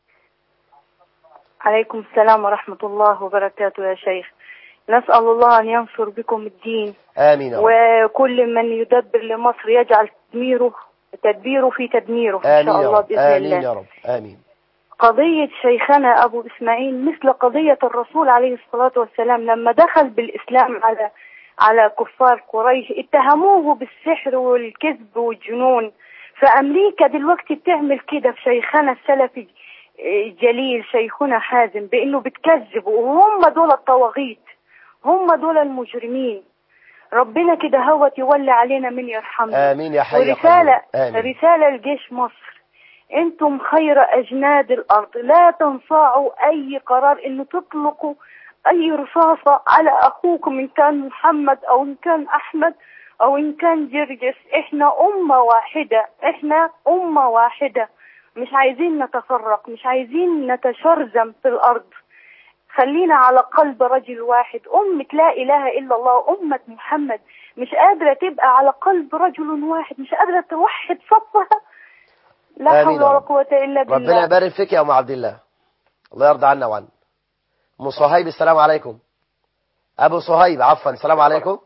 عليكم السلام ورحمة الله وبركاته يا شيخ نسأل الله أن ينصر بكم الدين آمين يا رب. وكل من يدبر لمصر يجعل تدميره تدبيره في تدميره إن آمين شاء يا الله رب بإذن آمين الله يا رب آمين قضية شيخنا أبو إسماعيل مثل قضية الرسول عليه الصلاة والسلام لما دخل بالإسلام على على كفار قريش اتهموه بالسحر والكذب والجنون فأمريكا دلوقتي بتعمل كده في شيخنا السلفي جليل شيخنا حازم بانه بتكذب وهم دول الطواغيت هم دول المجرمين ربنا كده هو يولي علينا من يرحمنا آمين يا حي يا ورسالة قيوم. آمين. رسالة لجيش مصر انتم خير اجناد الارض لا تنصاعوا اي قرار انه تطلقوا اي رصاصة على اخوكم ان كان محمد او ان كان احمد او ان كان جرجس احنا امة واحدة احنا امة واحدة مش عايزين نتفرق مش عايزين نتشرذم في الارض خلينا على قلب رجل واحد أمة لا إله إلا الله أمة محمد مش قادرة تبقى على قلب رجل واحد مش قادرة توحد صفها لا آمين حول يا ولا رب. قوة إلا ربنا بالله يبارك فيك يا ام عبد الله الله يرضى عنا وعنا ام صهيب السلام عليكم ابو صهيب عفوا السلام عليكم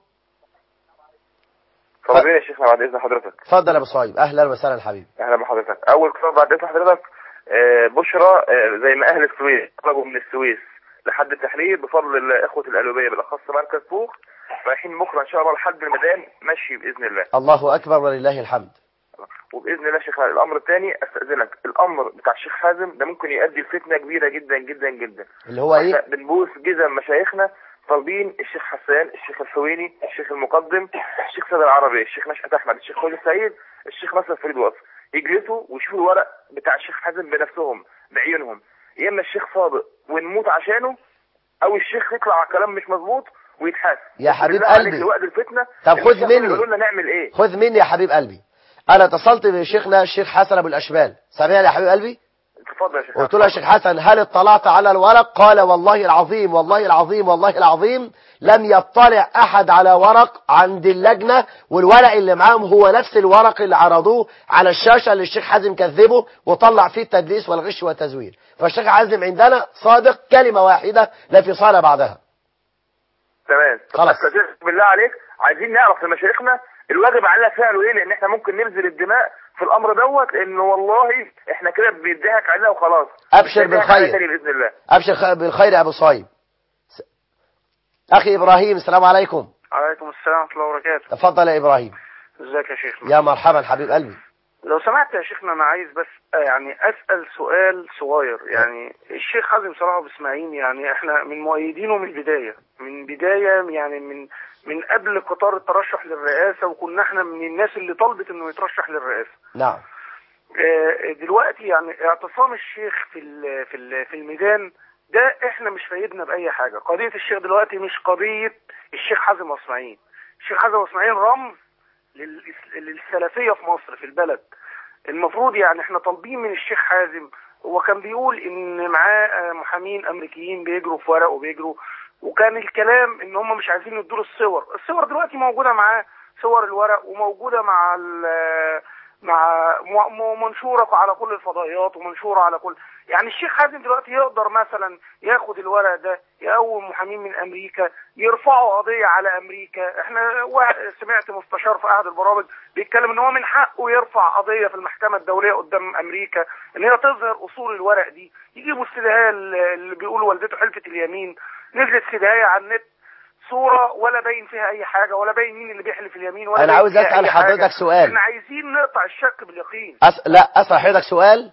طبعا يا شيخنا بعد اذن حضرتك اتفضل يا ابو صهيب اهلا وسهلا حبيبي اهلا بحضرتك اول كلام بعد اذن حضرتك آه، بشرى آه، زي ما اهل السويس خرجوا من السويس لحد التحرير بفضل ال- اخوه القلوبيه بالاخص مركز فوق رايحين بكره ان شاء الله لحد الميدان مشي باذن الله الله اكبر ولله الحمد وباذن الله شيخ الامر الثاني استاذنك الامر بتاع الشيخ حازم ده ممكن يؤدي لفتنه كبيره جدا جدا جدا اللي هو ايه احنا بنبوس جزم مشايخنا طالبين الشيخ حسان الشيخ الحويني الشيخ المقدم الشيخ سيد العربي الشيخ نشأت احمد الشيخ خالد سعيد الشيخ نصر فريد وصف يجلسوا ويشوفوا الورق بتاع الشيخ حازم بنفسهم بعيونهم يا اما الشيخ صادق ونموت عشانه او الشيخ يطلع على كلام مش مظبوط ويتحاسب يا حبيب بالله عليك قلبي. لوقت الفتنه طب خد المشايخ مني. يقولوا لنا نعمل ايه خذ مني يا حبيب قلبي انا اتصلت بشيخنا الشيخ حسن ابو الاشبال سامعني يا حبيب قلبي اتفضل يا شيخ قلت له يا شيخ حسن هل اطلعت على الورق قال والله العظيم والله العظيم والله العظيم لم يطلع احد على ورق عند اللجنة والورق اللي معاهم هو نفس الورق اللي عرضوه على الشاشة اللي الشيخ حازم كذبه وطلع فيه التدليس والغش والتزوير فالشيخ حازم عندنا صادق كلمة واحدة لا فصال بعدها تمام خلاص. استاذنك بالله عليك عايزين نعرف لمشايخنا الواجب علينا فعله ايه لان احنا ممكن نبذل الدماء في الامر دوت لان والله احنا كده بيضحك علينا وخلاص أبشر مش هيضحك علينا بالخير. تاني باذن الله ابشر خ- بالخير يا ابو صهيب س- اخي ابراهيم السلام عليكم عليكم السلام ورحمة الله وبركاته تفضل يا ابراهيم ازيك يا شيخنا يا مرحبا حبيب قلبي لو سمحت يا شيخنا انا عايز بس آه، يعني اسال سؤال صغير يعني الشيخ حازم صلاح ابو اسماعيل يعني احنا من مؤيدينه من البدايه من بدايه يعني من من قبل قطار الترشح للرئاسه وكنا احنا من الناس اللي طلبت انه يترشح للرئاسه نعم آه، دلوقتي يعني اعتصام الشيخ في ال- في ال- في الميدان ده احنا مش فايدنا باي حاجه قضيه الشيخ دلوقتي مش قضيه الشيخ حازم أبو اسماعيل الشيخ حازم أبو اسماعيل رمز للإس- للسلفيه في مصر في البلد المفروض يعني احنا طالبين من الشيخ حازم هو كان بيقول ان معاه آه، محامين امريكيين بيجروا في ورق وبيجروا وكان الكلام ان هم مش عايزين يدوا الصور الصور دلوقتي موجوده معاه صور الورق وموجوده مع ال- مع م- م- منشوره على كل الفضائيات ومنشوره على كل يعني الشيخ حازم دلوقتي يقدر مثلا ياخد الورق ده يقوم محامين من امريكا يرفعوا قضيه على امريكا احنا واحد سمعت مستشار في احد البرامج بيتكلم ان هو من حقه يرفع قضيه في المحكمه الدوليه قدام امريكا ان هي تظهر اصول الورق دي يجيبوا السدايه اللي بيقولوا والدته حلفه اليمين نزلت سدايه على النت صورة ولا باين فيها أي حاجة ولا باين مين اللي بيحلف اليمين ولا أنا باين عاوز فيها أسأل أي حاجة. حضرتك سؤال. احنا عايزين نقطع الشك باليقين أس... لا أسأل حضرتك سؤال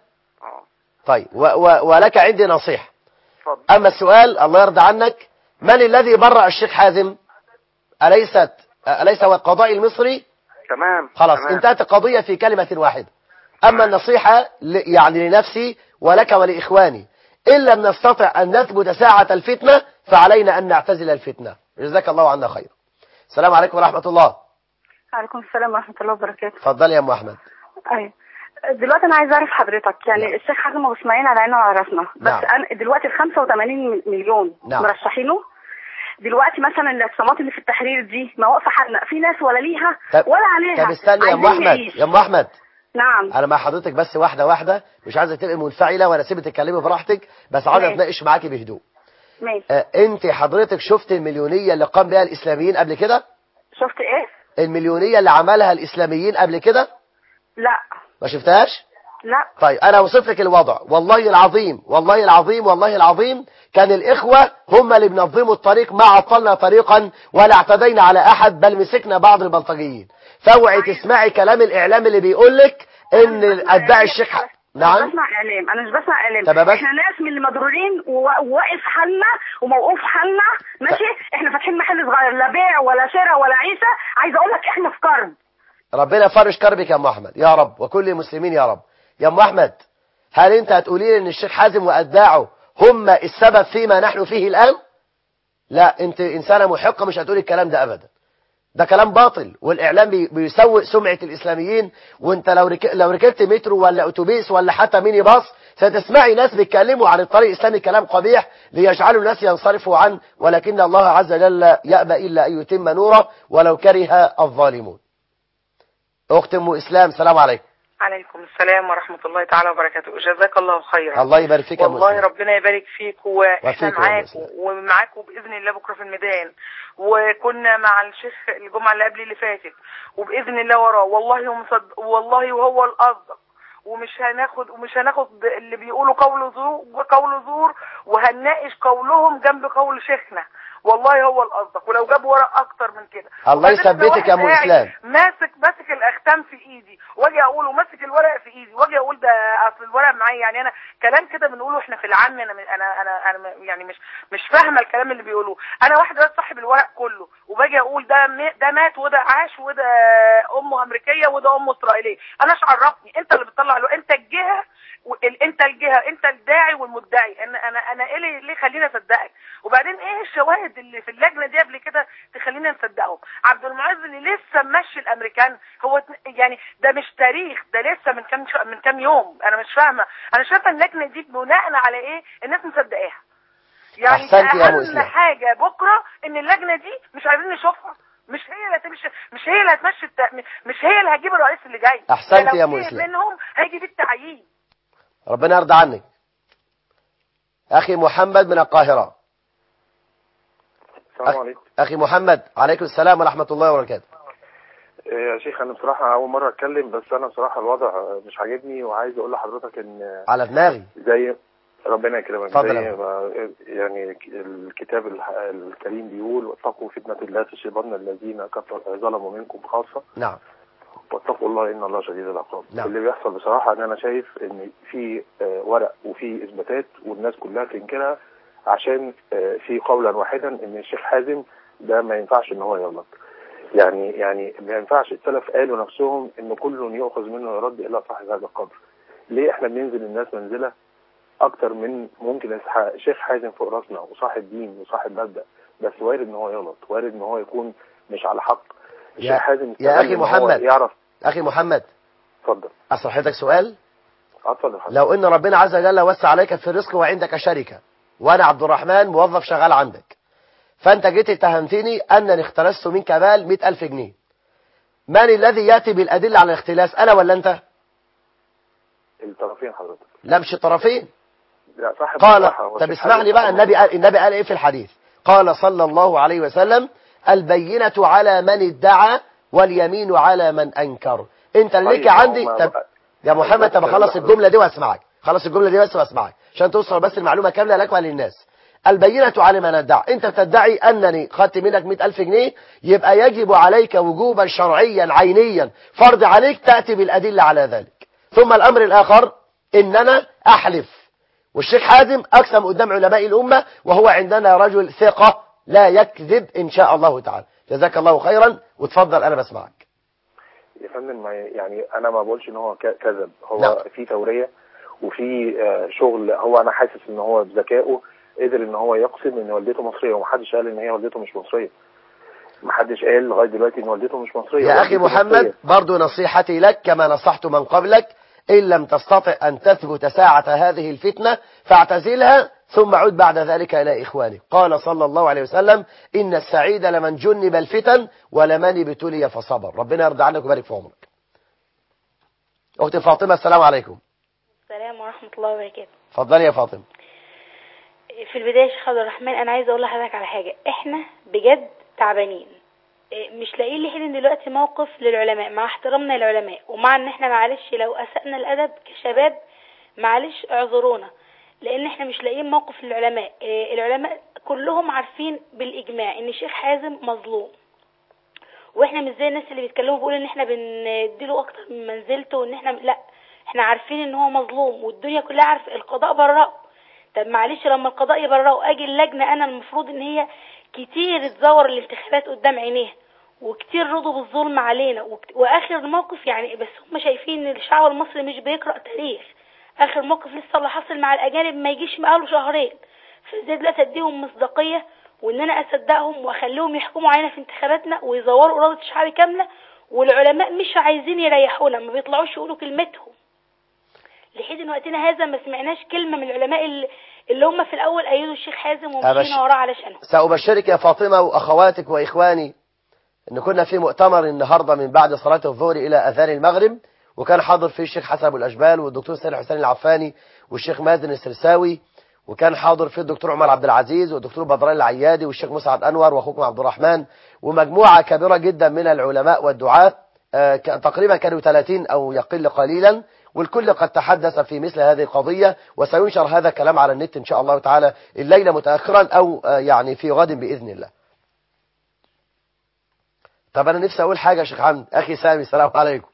طيب و... و... ولك عندي نصيحة أما السؤال الله يرضى عنك من الذي برأ الشيخ حازم أليست أليس هو القضاء المصري تمام خلاص تمام. انتهت القضية في كلمة واحدة أما النصيحة ل... يعني لنفسي ولك ولإخواني إن لم نستطع أن نثبت ساعة الفتنة فعلينا أن نعتزل الفتنة جزاك الله عنا خير السلام عليكم ورحمة الله عليكم السلام ورحمة الله وبركاته اتفضل يا أم أحمد أيوة دلوقتي انا عايزه اعرف حضرتك يعني الشيخ حازم ابو اسماعيل على عينه وعرفنا بس نعم. انا دلوقتي ال 85 مليون نعم. مرشحينه دلوقتي مثلا الاعتصامات اللي في التحرير دي ما واقفه حالنا في ناس ولا ليها طب- ولا عليها طب استني يا أم عايزين أحمد نعيش. يا أم أحمد نعم انا مع حضرتك بس واحده واحده مش عايزه تبقي منفعله ولا سيبي تتكلمي براحتك بس عايزه ماشي. اتناقش معاكي بهدوء ماشي آه انت حضرتك شفت المليونيه اللي قام بها الاسلاميين قبل كده شفت ايه المليونيه اللي عملها الاسلاميين قبل كده لا ما شفتهاش لا طيب انا اوصف لك الوضع والله العظيم والله العظيم والله العظيم كان الاخوه هم اللي بنظموا الطريق ما عطلنا طريقا ولا اعتدينا على احد بل مسكنا بعض البلطجيين فاوعي تسمعي كلام الاعلام اللي بيقول لك ان اتباع الشيخ ح- نعم. مش بسمع اعلام انا مش بسمع اعلام طب يا بس- احنا ناس من اللي مضرورين ووا- وواقف حالنا وموقوف حالنا ماشي احنا فاتحين محل صغير لا بيع ولا شراء ولا عيشه عايزه اقول لك احنا في كرب ربنا يفرج كربك يا ام احمد يا رب وكل المسلمين يا رب يا ام احمد هل انت هتقولي لي ان الشيخ حازم واتباعه هم السبب فيما نحن فيه الان لا انت انسانه محقه مش هتقولي الكلام ده ابدا ده كلام باطل والاعلام بي- بيسوء سمعه الاسلاميين وانت لو رك... لو ركبت مترو ولا اتوبيس ولا حتى ميني باص ستسمعي ناس بيتكلموا عن الطريق الاسلامي كلام قبيح ليجعلوا الناس ينصرفوا عنه ولكن الله عز وجل يأبى الا ان يتم نوره ولو كره الظالمون اخت ام اسلام سلام عليكم عليكم السلام ورحمة الله تعالى وبركاته جزاك الله خيرا الله يبارك فيك يا والله مسلم ربنا يبارك فيك واحنا وفيك يا معاكم مسلم. ومعاكم باذن الله بكره في الميدان وكنا مع الشيخ الجمعه اللي قبل اللي فاتت وباذن الله وراه والله ومصدق والله وهو الاصدق ومش هناخد ومش هناخد اللي بيقولوا قول زور قول زور وهنناقش قولهم جنب قول شيخنا والله هو الاصدق ولو جاب ورق اكتر من كده الله وبعدين أنا يثبتك يا واحد ام قاعد اسلام ماسك ماسك الاختام في ايدي واجي اقول وماسك الورق في ايدي واجي اقول ده اصل الورق معايا يعني انا كلام كده بنقوله احنا في العام انا انا انا انا يعني مش مش فاهمه الكلام اللي بيقولوه انا واحد بس صاحب الورق كله وباجي اقول ده م- ده مات وده عاش وده امه امريكيه وده امه اسرائيليه انا ايش عرفني انت اللي بتطلع له انت الجهه وال- انت الجهه انت الداعي والمدعي انا انا انا ايه اللي ليه خليني اصدقك وبعدين ايه الشواهد اللي في اللجنه دي قبل كده تخلينا نصدقهم عبد المعز اللي لسه ماشي الامريكان هو ت- يعني ده مش تاريخ ده لسه من كام ش- من كام يوم انا مش فاهمه انا شايفه اللجنه دي بناء على ايه الناس مصدقاها يعني أحسنت يا أم اهم إسلام. حاجه بكره ان اللجنه دي مش عايزين نشوفها مش هي اللي هتمشي مش هي اللي هتمشي الت... مش هي اللي هتجيب الرئيس اللي جاي أحسنت ده لو يا أم فيه إسلام. منهم هيجي دي التعيين ربنا يرضى عنك اخي محمد من القاهره السلام عليكم اخي محمد عليكم السلام ورحمه الله وبركاته يا شيخ انا بصراحه اول مره اتكلم بس انا بصراحه الوضع مش عاجبني وعايز اقول لحضرتك ان على دماغي زي ربنا يكرمك اتفضل زي يا ما يعني الكتاب الح- الكريم بيقول واتقوا فتنة لا تصيبن الذين كفروا ظلموا منكم خاصة نعم واتقوا الله ان الله شديد العقاب نعم. اللي بيحصل بصراحة ان انا شايف ان في آه، ورق وفي اثباتات والناس كلها تنكرها عشان آه، في قولا واحدا ان الشيخ حازم ده ما ينفعش ان هو يغلط يعني يعني ما ينفعش السلف قالوا نفسهم ان كل يؤخذ منه ويرد الا صاحب هذا القبر ليه احنا بننزل الناس منزله اكتر من ممكن يسح- الشيخ حازم فوق راسنا وصاحب دين وصاحب مبدا بس وارد ان هو يغلط وارد ان هو يكون مش على حق الشيخ يا, حازم يا استغل اخي إن هو محمد يعرف اخي محمد اتفضل اصل حضرتك سؤال اه اتفضل حضرتك. لو ان ربنا عز وجل وسع عليك في الرزق وعندك شركه وانا عبد الرحمن موظف شغال عندك فانت جيت اتهمتني انني اختلست منك مال 100000 جنيه من الذي ياتي بالادله على الاختلاس انا ولا انت الطرفين حضرتك لا مش الطرفين لا صاحب قال الصراحة هو طب الشيخ اسمعني حازم بقى طبعاً. النبي قال النبي قال ايه في الحديث قال صلى الله عليه وسلم البينة على من ادعى واليمين على من انكر انت اللي ليك طيب، عندي هو ما- طب يا محمد طب بس خلص حضرتك. الجملة دي واسمعك خلص الجملة دي بس واسمعك عشان توصل بس المعلومة كاملة لك وللناس البينة على من ادعى انت بتدعي انني خدت منك 100000 جنيه يبقى يجب عليك وجوبا شرعيا عينيا فرض عليك تأتي بالأدلة على ذلك ثم الأمر الآخر إن أنا أحلف والشيخ حازم أقسم قدام علماء الأمة وهو عندنا رجل ثقة لا يكذب إن شاء الله تعالى جزاك الله خيرا وتفضل أنا بسمعك يا فندم ما يعني انا ما بقولش ان هو ك- كذب هو نعم. في توريه وفي آه، شغل هو انا حاسس ان هو بذكائه قدر ان هو يقسم ان والدته مصريه ومحدش قال ان هي والدته مش مصريه محدش قال لغايه دلوقتي ان والدته مش مصريه يا أخي والدته محمد مصرية. برضو نصيحتي لك كما نصحت من قبلك إن لم تستطع أن تثبت ساعة هذه الفتنة فاعتزلها ثم عد بعد ذلك إلى إخوانك قال صلى الله عليه وسلم إن السعيد لمن جنب الفتن ولمن ابتلي فصبر ربنا يرضى عنك ويبارك في عمرك أختي فاطمة السلام عليكم السلام ورحمة الله وبركاته اتفضلي يا فاطمة في البداية يا شيخ عبد الرحمن أنا عايزة أقول لحضرتك على حاجة إحنا بجد تعبانين إيه، مش لاقيين لحين دلوقتي موقف للعلماء مع احترامنا للعلماء ومع ان احنا معلش لو اسأنا الادب كشباب معلش اعذرونا لان احنا مش لاقيين موقف للعلماء إيه، العلماء كلهم عارفين بالاجماع ان الشيخ حازم مظلوم واحنا مش زي الناس اللي بيتكلموا بيقولوا ان احنا بنديله اكتر من منزلته وان احنا لا احنا عارفين ان هو مظلوم والدنيا كلها عارفه القضاء برأه طب معلش لما القضاء يبرأه اجي اللجنه انا المفروض ان هي كتير تزور الانتخابات قدام عينيها وكتير رضوا بالظلم علينا وكت... واخر موقف يعني بس هم شايفين ان الشعب المصري مش بيقرأ تاريخ اخر موقف لسه اللي حصل مع الاجانب ما يجيش بقاله شهرين فازاي دلوقتي اديهم مصداقيه وان انا اصدقهم واخليهم يحكموا علينا في انتخاباتنا ويزوروا اراده الشعب كامله والعلماء مش عايزين يريحونا ما بيطلعوش يقولوا كلمتهم لحين وقتنا هذا ما سمعناش كلمه من العلماء اللي, اللي هم في الاول ايدوا الشيخ حازم ومشينا أبش- وراه علشانهم سأبشرك يا فاطمة وأخواتك وإخواني أن كنا في مؤتمر النهاردة من بعد صلاة الظهر إلى أذان المغرب وكان حاضر فيه الشيخ حسن أبو الأشبال والدكتور سيد حسين العفاني والشيخ مازن السرساوي وكان حاضر فيه الدكتور عمر عبد العزيز والدكتور بدران العيادي والشيخ مسعد أنور وأخوكم عبد الرحمن ومجموعة كبيرة جدا من العلماء والدعاة آه، ك- تقريبا كانوا 30 أو يقل قليلا والكل قد تحدث في مثل هذه القضية وسينشر هذا الكلام على النت إن شاء الله تعالى الليلة متأخرا أو آه، يعني في غد بإذن الله طب أنا نفسي أقول حاجة يا شيخ حمد أخي سامي السلام عليكم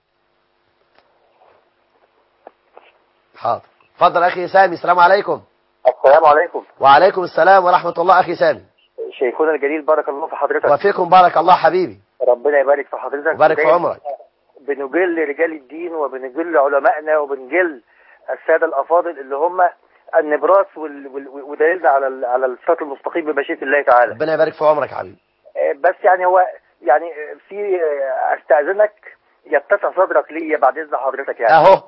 حاضر اتفضل أخي سامي السلام عليكم السلام عليكم وعليكم السلام ورحمة الله أخي سامي شيخنا الجليل بارك الله في حضرتك وفيكم بارك الله حبيبي ربنا يبارك في حضرتك وبارك في دايما عمرك بنجل رجال الدين وبنجل علمائنا وبنجل السادة الأفاضل اللي هم النبراس وال- وال- ودليلنا على ال- على الصراط المستقيم بمشيئة الله تعالى ربنا يبارك في عمرك يا حبيبي آه، بس يعني هو يعني آه، في آه، استاذنك يتسع صدرك ليا بعد اذن حضرتك يعني أهو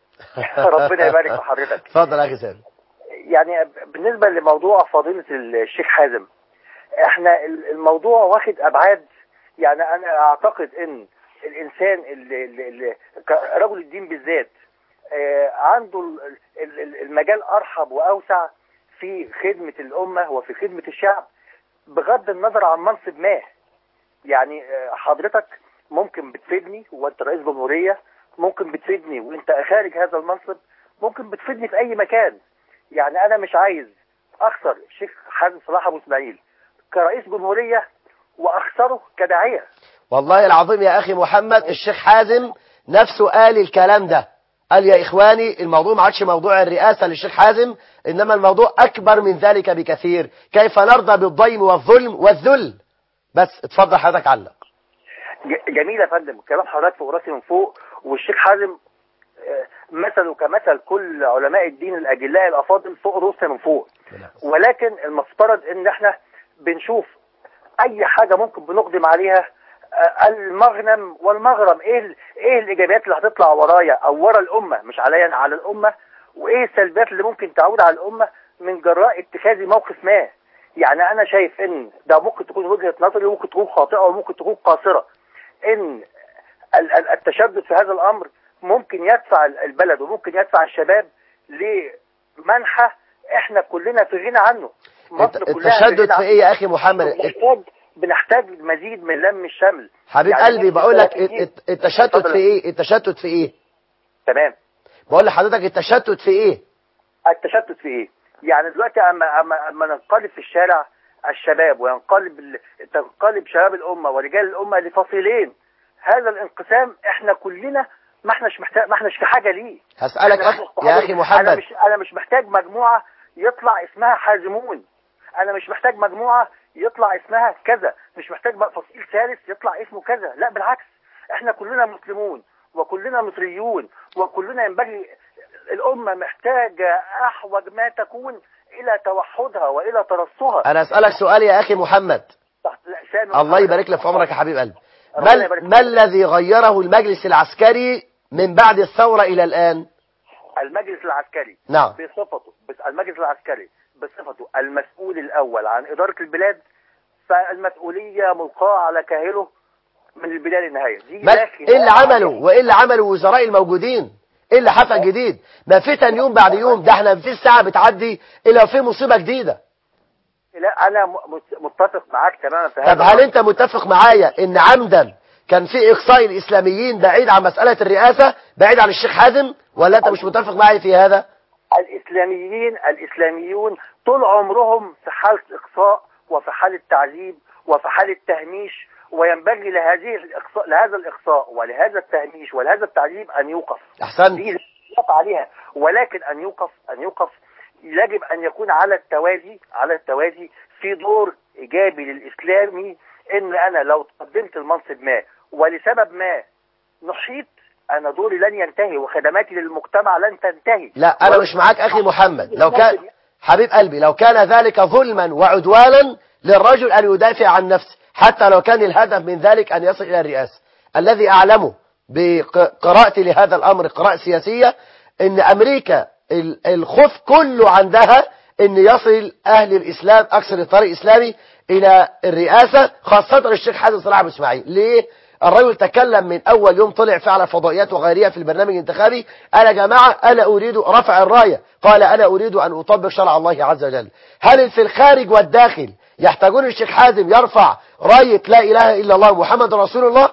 ربنا يبارك في حضرتك اتفضل يا أخي سامي يعني بالنسبة لموضوع فضيلة الشيخ حازم احنا الموضوع واخد ابعاد يعني انا اعتقد ان الانسان اللي, اللي, اللي رجل الدين بالذات آه، عنده ال- ال- ال- المجال ارحب واوسع في خدمة الامة وفي خدمة الشعب بغض النظر عن منصب ما يعني آه، حضرتك ممكن بتفيدني وانت رئيس جمهورية ممكن بتفيدني وانت خارج هذا المنصب ممكن بتفيدني في اي مكان يعني انا مش عايز اخسر الشيخ حازم صلاح ابو اسماعيل كرئيس جمهورية واخسره كداعية والله العظيم يا أخي محمد الشيخ حازم نفسه قال الكلام ده قال يا إخواني الموضوع ما عادش موضوع الرئاسة للشيخ حازم إنما الموضوع أكبر من ذلك بكثير كيف نرضى بالضيم والظلم والذل بس اتفضل حضرتك علق ج- جميل يا فندم كلام حضرتك فوق راسي من فوق والشيخ حازم آه، مثله كمثل كل علماء الدين الاجلاء الافاضل فوق راسنا من فوق ولكن المفترض ان احنا بنشوف اي حاجة ممكن بنقدم عليها آه، المغنم والمغرم ايه ال- ايه الايجابيات اللي هتطلع ورايا او ورا الامة مش عليا أنا، على الامة وايه السلبيات اللي ممكن تعود على الامة من جراء اتخاذ موقف ما يعني انا شايف ان ده ممكن تكون وجهة نظري وممكن تكون خاطئة وممكن تكون قاصرة ان ال- ال- التشدد في هذا الامر ممكن يدفع ال- البلد وممكن يدفع الشباب لمنحى احنا كلنا في غنى عنه مصر كلها التشدد غنى في عنه. إيه يا أخي محمد بنحتاج بنحتاج مزيد من لم الشمل حبيب يعني قلبي نفسي بقول لك تلاقي الت- التشتت اتفضل. في إيه التشتت في إيه تمام بقول لحضرتك التشتت في إيه التشتت في ايه يعني دلوقتي اما اما اما ننقلب في الشارع الشباب وينقلب ال- تنقلب شباب الامه ورجال الامه لفصيلين هذا الانقسام احنا كلنا ما احناش محتاج ما احناش في حاجه ليه هسألك احنا أخ... مش- يا أخي انا محمد مش انا مش محتاج مجموعه يطلع اسمها حازمون انا مش محتاج مجموعه يطلع اسمها كذا مش محتاج بقى فصيل ثالث يطلع اسمه كذا لا بالعكس احنا كلنا مسلمون وكلنا مصريون وكلنا ينبغي الامه محتاجه احوج ما تكون الى توحدها والى ترصها أنا أسألك سؤال يا أخي محمد تحت لسان الله يبارك لك في عمرك يا حبيب قلبي ربنا ما, يبارك ما الذي غيره المجلس العسكري من بعد الثورة إلى الآن المجلس العسكري نعم. بصفته بس المجلس العسكري بصفته المسؤول الأول عن إدارة البلاد فالمسؤولية ملقاة على كاهله من البداية للنهاية دي ما لا ايه اللي خلاف عملوا وايه اللي عملوا وزراء الموجودين ايه اللي حصل جديد ما فتن يوم بعد يوم ده احنا في ساعة بتعدي الا في مصيبة جديدة لا أنا م- مت- متفق معاك تماما في طب هذا هل انت متفق معايا ان عمدا كان في اقصاء الاسلاميين بعيد عن مسألة الرئاسة بعيد عن الشيخ حازم ولا انت مش متفق معايا في هذا الإسلاميين الإسلاميون طول عمرهم في حالة إقصاء وفي حالة تعذيب وفي حالة تهميش وينبغي لهذه الإقصاء لهذا الإقصاء ولهذا التهميش ولهذا التعذيب أن يوقف احسنت دي الصوت عليها ولكن ان يوقف ان يوقف يجب ان يكون على التوازي على التوازي في دور ايجابي للاسلامي ان انا لو تقدمت المنصب ما ولسبب ما نحيط انا دوري لن ينتهي وخدماتي للمجتمع لن تنتهي لا انا مش معاك اخي محمد لو كان حبيب قلبي لو كان ذلك ظلما وعدوانا للرجل ان يدافع عن نفسه حتى لو كان الهدف من ذلك ان يصل الى الرئاسه الذي اعلمه بقراءتي لهذا الامر قراءه سياسيه ان امريكا ال- الخوف كله عندها ان يصل اهل الاسلام اكثر الطريق الاسلامي الى الرئاسه خاصه الشيخ حازم صلاح ابو اسماعيل ليه الرجل تكلم من اول يوم طلع في على فضائيات وغيرها في البرنامج الانتخابي انا يا جماعه انا اريد رفع الرايه قال انا اريد ان اطبق شرع الله عز وجل هل في الخارج والداخل يحتاجون الشيخ حازم يرفع رايه لا اله الا الله محمد رسول الله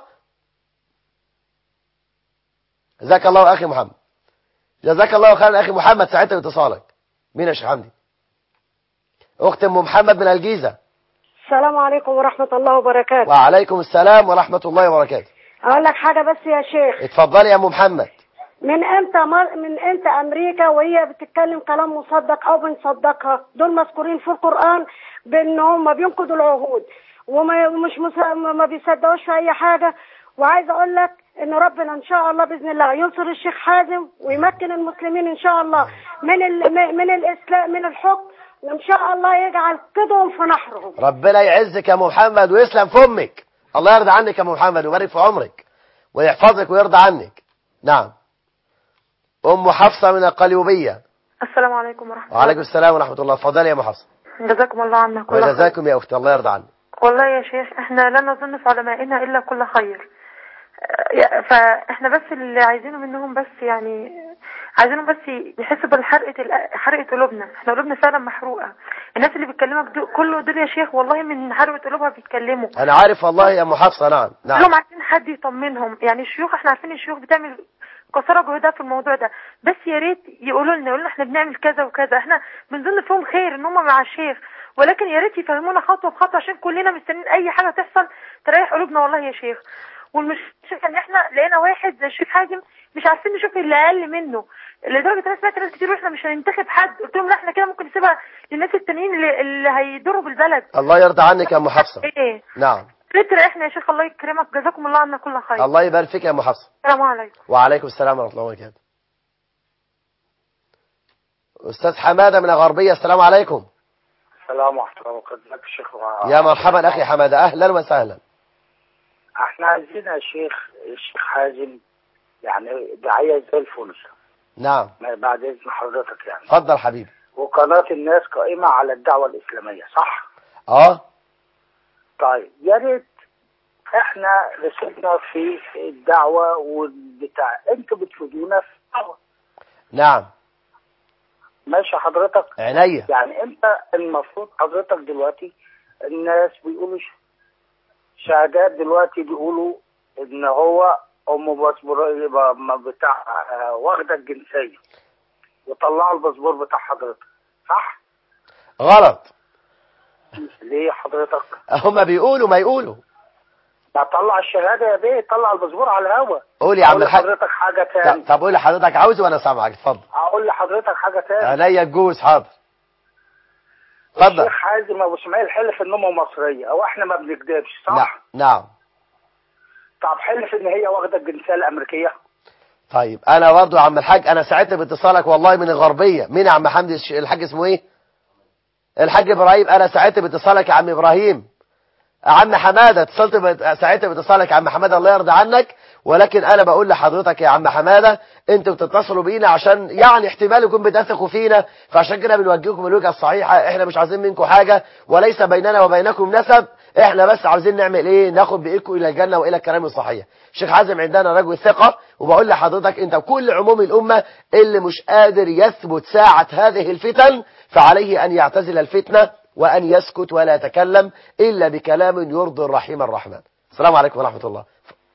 جزاك الله اخي محمد جزاك الله خيرا اخي محمد سعدت باتصالك مين يا شيخ حمدي اخت ام محمد من الجيزه السلام عليكم ورحمة الله وبركاته وعليكم السلام ورحمه الله وبركاته أقول لك حاجة بس يا شيخ اتفضلي يا ام محمد من امتى مر... من امتى امريكا وهي بتتكلم كلام مصدق او بنصدقها دول مذكورين في القران بان هم بينقضوا العهود وما ومش مس... ما بيصدقوش في اي حاجه وعايز اقول لك ان ربنا ان شاء الله باذن الله ينصر الشيخ حازم ويمكن المسلمين ان شاء الله من ال... من الاسلام من الحكم وان شاء الله يجعل كدهم في نحرهم ربنا يعزك يا ام محمد ويسلم في امك الله يرضى عنك يا ام محمد ويبارك في عمرك ويحفظك ويرضى عنك نعم ام حفصه من القليوبيه السلام عليكم ورحمة الله وعليكم السلام ورحمه الله اتفضلي يا ام حفصه جزاكم الله عنا كل خير وجزاكم يا اختي الله يرضى عنك والله يا شيخ احنا لا نظن في علمائنا الا كل خير اه، يا- فاحنا بس اللي عايزينه منهم بس يعني عايزينهم بس يحسوا بالحرقة ال- حرقة قلوبنا احنا قلوبنا فعلا محروقة الناس اللي بتكلمك دول كله دول يا شيخ والله من حرقة قلوبها بيتكلموا انا عارف والله يا ام حفصه نعم نعم كلهم عايزين حد يطمنهم يعني الشيوخ احنا عارفين الشيوخ بتعمل كسرة جهدها في الموضوع ده بس يا ريت يقولوا لنا يقولوا لنا احنا بنعمل كذا وكذا احنا بنظن فيهم خير ان هم مع الشيخ ولكن يا ريت يفهمونا خطوه بخطوه عشان كلنا مستنيين اي حاجه تحصل تريح قلوبنا والله يا شيخ والمشكله ان احنا لقينا واحد زي الشيخ حازم مش عارفين نشوف اللي اقل منه لدرجه انا سمعت ناس كتير واحنا مش هننتخب حد قلت لهم لا احنا كده ممكن نسيبها للناس التانيين اللي, اللي هيضروا بالبلد الله يرضى عنك يا ام حفصه ايه نعم ريت ريحنا يا شيخ الله يكرمك جزاكم الله عنا كل خير الله يبارك فيك يا ام حفصه السلام عليكم وعليكم السلام ورحمه الله وبركاته استاذ حماده من الغربيه السلام عليكم السلام ورحمة الله وبركاته ازيك يا شيخ يا مرحبا اخي حماده اهلا وسهلا احنا عايزين يا شيخ الشيخ حازم يعني داعية زي الفل نعم ما- بعد اذن حضرتك يعني اتفضل حبيبي وقناة الناس قائمة على الدعوة الإسلامية صح؟ اه طيب يا ريت احنا رسلنا في الدعوة والبتاع انتوا بتفيدونا في الدعوة نعم ماشي حضرتك عينيا يعني انت المفروض حضرتك دلوقتي الناس بيقولوا ش- شهادات دلوقتي بيقولوا ان هو ام باسبور يبقى ما بتاع آه، واخده الجنسيه وطلعوا الباسبور بتاع حضرتك صح؟ غلط ليه حضرتك؟ هما بيقولوا ما يقولوا ما طلع الشهاده يا بيه طلع الباسبور على الهوا قول يا عم أقول الحاج لحضرتك حاجه تاني طب قول لحضرتك عاوزه وانا سامعك اتفضل اقول لحضرتك حاجه تاني عينيا الجوز حاضر اتفضل الشيخ حازم ابو اسماعيل حلف ان امه مصريه او احنا ما بنكذبش صح؟ نعم نعم طب حلف ان هي واخده الجنسيه الامريكيه طيب انا برضو يا عم الحاج انا سعدت باتصالك والله من الغربيه مين يا عم حمدي الش- الحاج اسمه ايه الحاج ابراهيم انا سعدت باتصالك يا عم ابراهيم عم حماده اتصلت بت- سعدت باتصالك يا عم حماده الله يرضى عنك ولكن انا بقول لحضرتك يا عم حماده انتوا بتتصلوا بينا عشان يعني احتمال يكون بتثقوا فينا فعشان كده بنوجهكم الوجهه الصحيحه احنا مش عايزين منكم حاجه وليس بيننا وبينكم نسب احنا بس عاوزين نعمل ايه ناخد بايدكم الى الجنه والى الكلام الصحيح شيخ حازم عندنا رجل ثقه وبقول لحضرتك انت كل عموم الامه اللي مش قادر يثبت ساعه هذه الفتن فعليه ان يعتزل الفتنه وان يسكت ولا يتكلم الا بكلام يرضي الرحيم الرحمن السلام عليكم ورحمه الله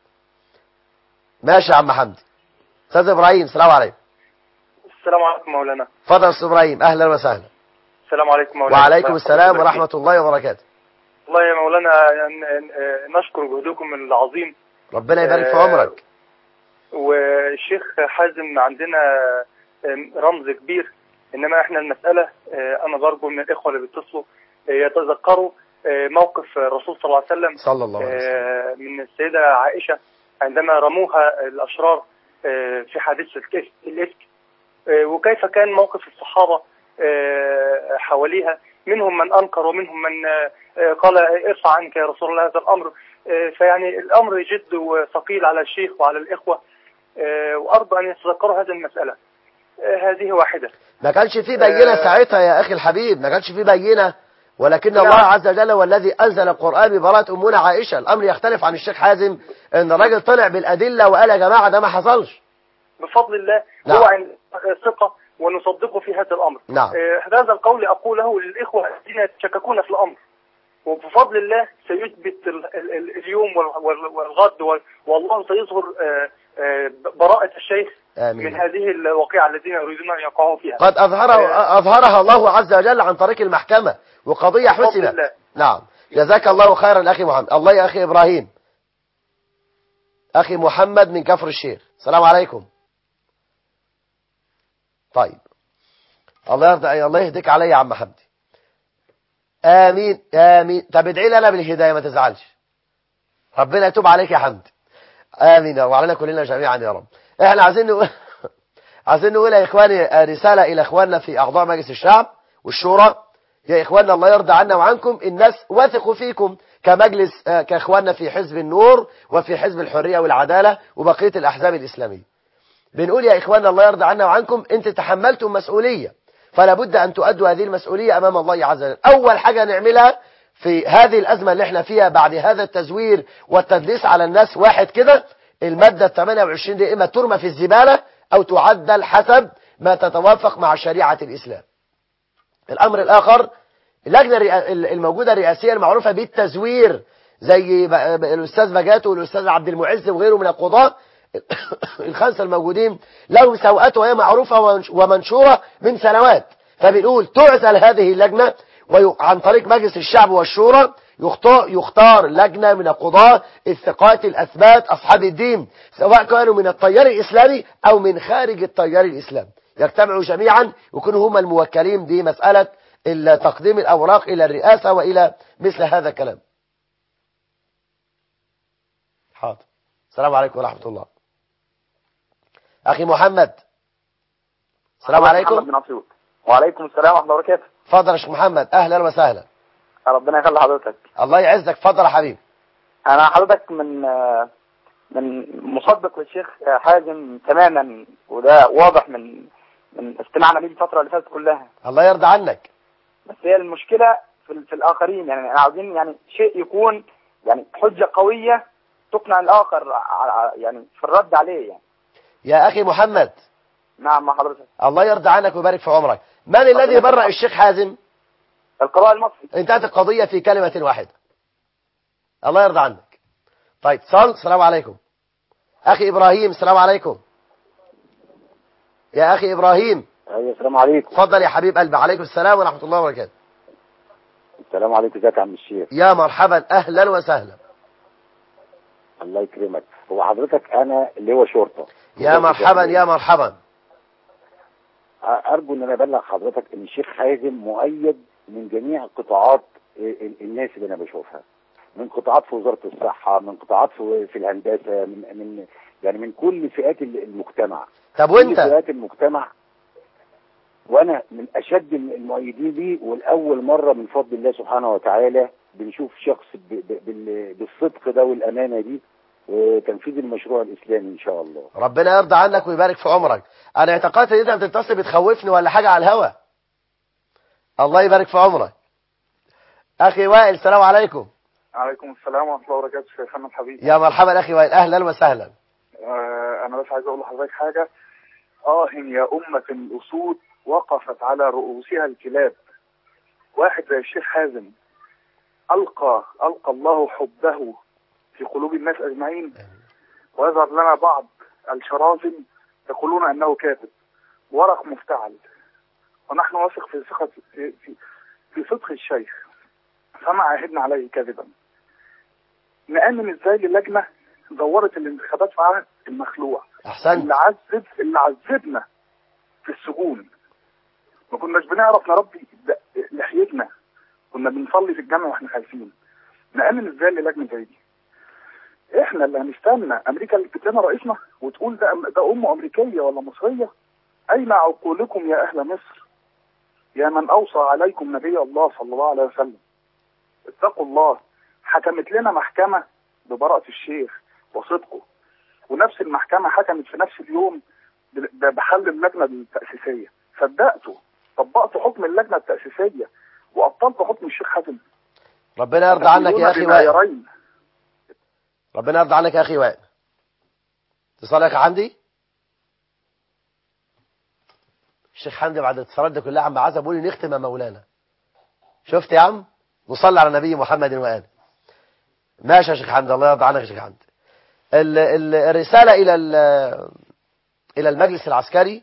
ماشي يا عم حمدي استاذ ابراهيم السلام عليكم السلام عليكم مولانا اتفضل يا استاذ ابراهيم اهلا وسهلا السلام عليكم مولانا وعليكم السلام ورحمه الله وبركاته والله يا مولانا ن- ن- نشكر جهدكم العظيم ربنا يبارك في آه، عمرك الشيخ حازم عندنا آه، رمز كبير انما احنا المساله آه، انا برجو من الاخوه اللي بيتصلوا آه، يتذكروا آه، موقف الرسول صلى الله عليه وسلم صلى الله عليه وسلم آه، من السيده عائشه عندما رموها الاشرار آه، في حادثه الكف- الافك آه، وكيف كان موقف الصحابه آه، حواليها منهم من انكر ومنهم من آه، آه، قال ارفع عنك يا رسول الله هذا الامر آه، فيعني الامر جد وثقيل على الشيخ وعلى الاخوه آه، وارجو ان يتذكروا هذه المساله آه، هذه واحده ما كانش في بينة آه. ساعتها يا أخي الحبيب ما كانش في بينة ولكن نعم. الله عز وجل هو الذي أنزل القرآن ببراءة أمنا عائشة الأمر يختلف عن الشيخ حازم إن الراجل طلع بالأدلة وقال يا جماعة ده ما حصلش بفضل الله نعم. هو عند ثقه ونصدقه في هذا الامر نعم. آه، هذا القول اقوله للاخوه الذين يتشككون في الامر وبفضل الله سيثبت ال- ال- ال- اليوم وال- وال- والغد وال- والله سيظهر آه، آه، براءة الشيخ آمين. من هذه الواقعة الذين يريدون أن يقعوا فيها قد أظهره أظهرها الله عز وجل عن طريق المحكمة وقضية بفضل حسمت الله. نعم جزاك الله خيرا أخي محمد الله يا أخي إبراهيم أخي محمد من كفر الشيخ السلام عليكم طيب الله يرضى الله يهديك علي يا عم حمدي آمين آمين طب ادعي لنا بالهداية ما تزعلش ربنا يتوب عليك يا حمد آمين وعلينا كلنا جميعا يا رب احنا عايزين نقول عايزين نقول يا إخواني آه، رسالة إلى إخواننا في أعضاء مجلس الشعب والشورى يا إخواننا الله يرضى عنا وعنكم الناس واثقوا فيكم كمجلس آه، كإخواننا في حزب النور وفي حزب الحرية والعدالة وبقية الأحزاب الإسلامية بنقول يا إخواننا الله يرضى عنا وعنكم أنت تحملتم مسؤولية فلا بد أن تؤدوا هذه المسؤولية أمام الله عز وجل أول حاجة نعملها في هذه الأزمة اللي احنا فيها بعد هذا التزوير والتدليس على الناس واحد كده المادة 28 دي إما ترمى في الزبالة أو تعدل حسب ما تتوافق مع شريعة الإسلام الأمر الآخر اللجنة الرئا- الموجودة الرئاسية المعروفة بالتزوير زي ب- ب- الأستاذ بجاتو والأستاذ عبد المعز وغيره من القضاة الخمسة الموجودين لهم سوءات وهي معروفة ومنش- ومنشورة من سنوات فبنقول تعزل هذه اللجنة وعن طريق مجلس الشعب والشورى يختار, يختار لجنة من القضاة الثقات الأثبات أصحاب الدين سواء كانوا من التيار الإسلامي أو من خارج التيار الإسلامي يجتمعوا جميعا ويكونوا هم الموكلين بمسألة ال- تقديم الأوراق إلى الرئاسة وإلى مثل هذا الكلام حاضر السلام عليكم ورحمة الله أخي محمد السلام محمد عليكم بن عصيوط وعليكم السلام ورحمه الله وبركاته اتفضل يا شيخ محمد أهلا وسهلا ربنا يخلي حضرتك الله يعزك اتفضل يا حبيبي انا حضرتك من آه، من مصدق للشيخ آه، حازم تماما وده واضح من من استماعنا ليه الفتره اللي فاتت كلها الله يرضى عنك بس هي المشكله في, ال- في الاخرين يعني احنا عاوزين يعني شيء يكون يعني حجه قويه تقنع الاخر ع- ع- يعني في الرد عليه يعني يا أخي محمد نعم مع حضرتك الله يرضى عنك ويبارك في عمرك من الذي برأ الشيخ حازم القضاء المصري انتهت القضية في كلمة واحدة الله يرضى عنك طيب صل السلام عليكم أخي إبراهيم السلام عليكم يا أخي إبراهيم ايوه السلام عليكم اتفضل يا حبيب قلبي عليكم السلام ورحمة الله وبركاته السلام عليكم ازيك يا عم الشيخ يا مرحبا أهلا وسهلا الله يكرمك هو حضرتك انا اللي هو شرطه يا مرحبا يا مرحبا ارجو ان انا ابلغ حضرتك ان الشيخ حازم مؤيد من جميع قطاعات ال- ال- الناس اللي انا بشوفها من قطاعات في وزاره الصحه من قطاعات في في الهندسه من من يعني من كل فئات ال- المجتمع طب كل وانت فئات المجتمع وانا من اشد المؤيدين ليه والاول مره من فضل الله سبحانه وتعالى بنشوف شخص ب- ب- بال- بالصدق ده والامانه دي وتنفيذ المشروع الاسلامي ان شاء الله ربنا يرضى عنك ويبارك في عمرك انا اعتقدت ان انت بتتصل بتخوفني ولا حاجة على الهوا الله يبارك في عمرك اخي وائل السلام عليكم عليكم السلام ورحمة الله وبركاته شيخنا الحبيب يا مرحبا اخي وائل اهلا وسهلا آه أنا بس عايز أقول لحضرتك حاجة آه يا أمة الأسود وقفت على رؤوسها الكلاب واحد زي الشيخ حازم ألقى ألقى الله حبه في قلوب الناس أجمعين ويظهر لنا بعض الشراذم يقولون أنه كاذب ورق مفتعل ونحن نثق في ثقة في, في, في صدق الشيخ فما عهدنا عليه كذبا نأمن ازاي للجنة دورت الانتخابات مع المخلوع احسنت اللي عذب اللي عذبنا في السجون ما كناش بنعرف نربي د- لحيتنا كنا بنصلي في الجامع واحنا خايفين نأمن ازاي للجنة زي دي احنا اللي هنستنى امريكا اللي تجيب لنا رئيسنا وتقول ده أم- ده امه امريكيه ولا مصريه اين عقولكم يا اهل مصر يا من اوصى عليكم نبي الله صلى الله عليه وسلم اتقوا الله حكمت لنا محكمه ببراءه الشيخ وصدقه ونفس المحكمه حكمت في نفس اليوم ب- بحل اللجنه التاسيسيه صدقتوا طبقتوا حكم اللجنه التاسيسيه وابطلتوا حكم الشيخ حازم ربنا يرضى عنك يا اخي وائل وائل ربنا يرضى عنك يا اخي وائل اتصالك عندي الشيخ حمدي بعد الاتصالات دي كلها عم عزب بيقول لي نختم يا مولانا شفت يا عم نصلي على نبي محمد واله ماشي يا شيخ حمدي الله يرضى عنك يا شيخ حمدي ال- ال- الرساله الى ال- الى المجلس العسكري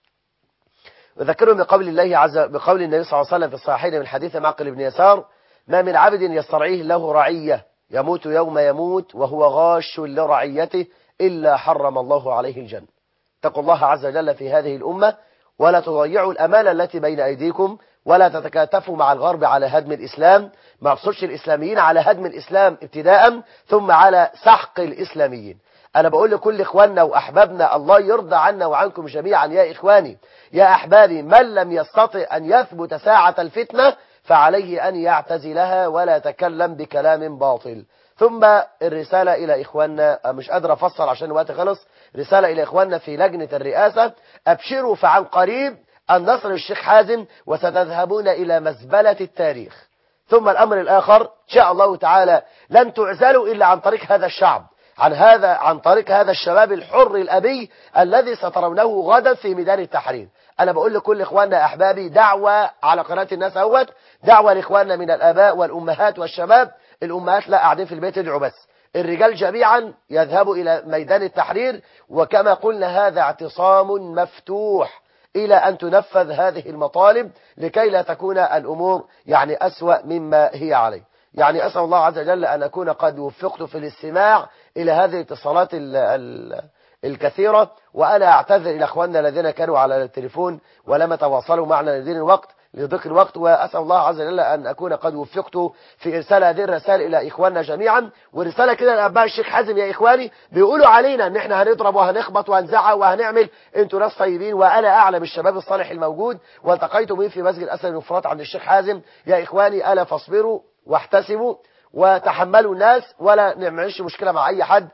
وذكرهم بقول الله عز بقول النبي صلى الله عليه وسلم في الصحيحين من حديث معقل بن يسار ما من عبد يسترعيه له رعيه يموت يوم يموت وهو غاش لرعيته إلا حرم الله عليه الجنة اتقوا الله عز وجل في هذه الأمة ولا تضيعوا الأمانة التي بين أيديكم ولا تتكاتفوا مع الغرب على هدم الإسلام ما أقصدش الإسلاميين على هدم الإسلام ابتداء ثم على سحق الإسلاميين أنا بقول لكل إخواننا وأحبابنا الله يرضى عنا وعنكم جميعا يا إخواني يا أحبابي من لم يستطع أن يثبت ساعة الفتنة فعليه أن يعتزلها ولا يتكلم بكلام باطل ثم الرسالة إلى إخواننا مش قادر أفصل عشان الوقت خلص رسالة إلى إخواننا في لجنة الرئاسة أبشروا فعن قريب أن نصر الشيخ حازم وستذهبون إلى مزبلة التاريخ ثم الأمر الآخر إن شاء الله تعالى لن تعزلوا إلا عن طريق هذا الشعب عن هذا عن طريق هذا الشباب الحر الأبي الذي سترونه غدا في ميدان التحرير أنا بقول لكل إخواننا أحبابي دعوة على قناة الناس أهوت دعوة لإخواننا من الآباء والأمهات والشباب الأمهات لا قاعدين في البيت يدعوا بس الرجال جميعا يذهبوا إلى ميدان التحرير وكما قلنا هذا اعتصام مفتوح إلى أن تنفذ هذه المطالب لكي لا تكون الأمور يعني أسوأ مما هي عليه يعني أسأل الله عز وجل أن أكون قد وفقت في الاستماع إلى هذه الاتصالات ال ال الكثيرة وأنا أعتذر إلى أخواننا الذين كانوا على التليفون ولم يتواصلوا معنا لدين الوقت لضيق الوقت وأسأل الله عز وجل أن أكون قد وفقت في إرسال هذه الرسائل إلى إخواننا جميعا ورسالة كده لأباء الشيخ حازم يا إخواني بيقولوا علينا أن إحنا هنضرب وهنخبط وهنزعق وهنعمل أنتوا ناس طيبين وأنا أعلم الشباب الصالح الموجود والتقيت به في مسجد أسد الفرات عند الشيخ حازم يا إخواني ألا فاصبروا واحتسبوا وتحملوا الناس ولا نعملش مشكلة مع أي حد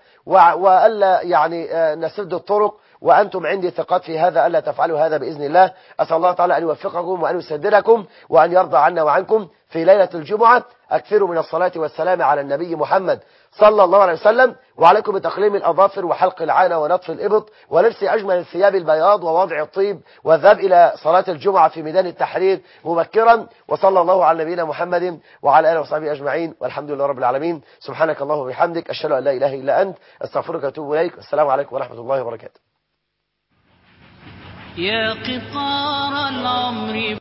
وألا يعني نسد الطرق وأنتم عندي ثقات في هذا ألا تفعلوا هذا بإذن الله أسأل الله تعالى أن يوفقكم وأن يسددكم وأن يرضى عنا وعنكم في ليلة الجمعة أكثروا من الصلاة والسلام على النبي محمد صلى الله عليه وسلم وعليكم بتقليم الأظافر وحلق العانة ونطف الإبط ولبس أجمل الثياب البياض ووضع الطيب والذهاب إلى صلاة الجمعة في ميدان التحرير مبكرا وصلى الله على نبينا محمد وعلى آله وصحبه أجمعين والحمد لله رب العالمين سبحانك اللهم وبحمدك أشهد أن لا إله إلا أنت أستغفرك وأتوب إليك السلام عليكم ورحمة الله وبركاته يا قطار العمر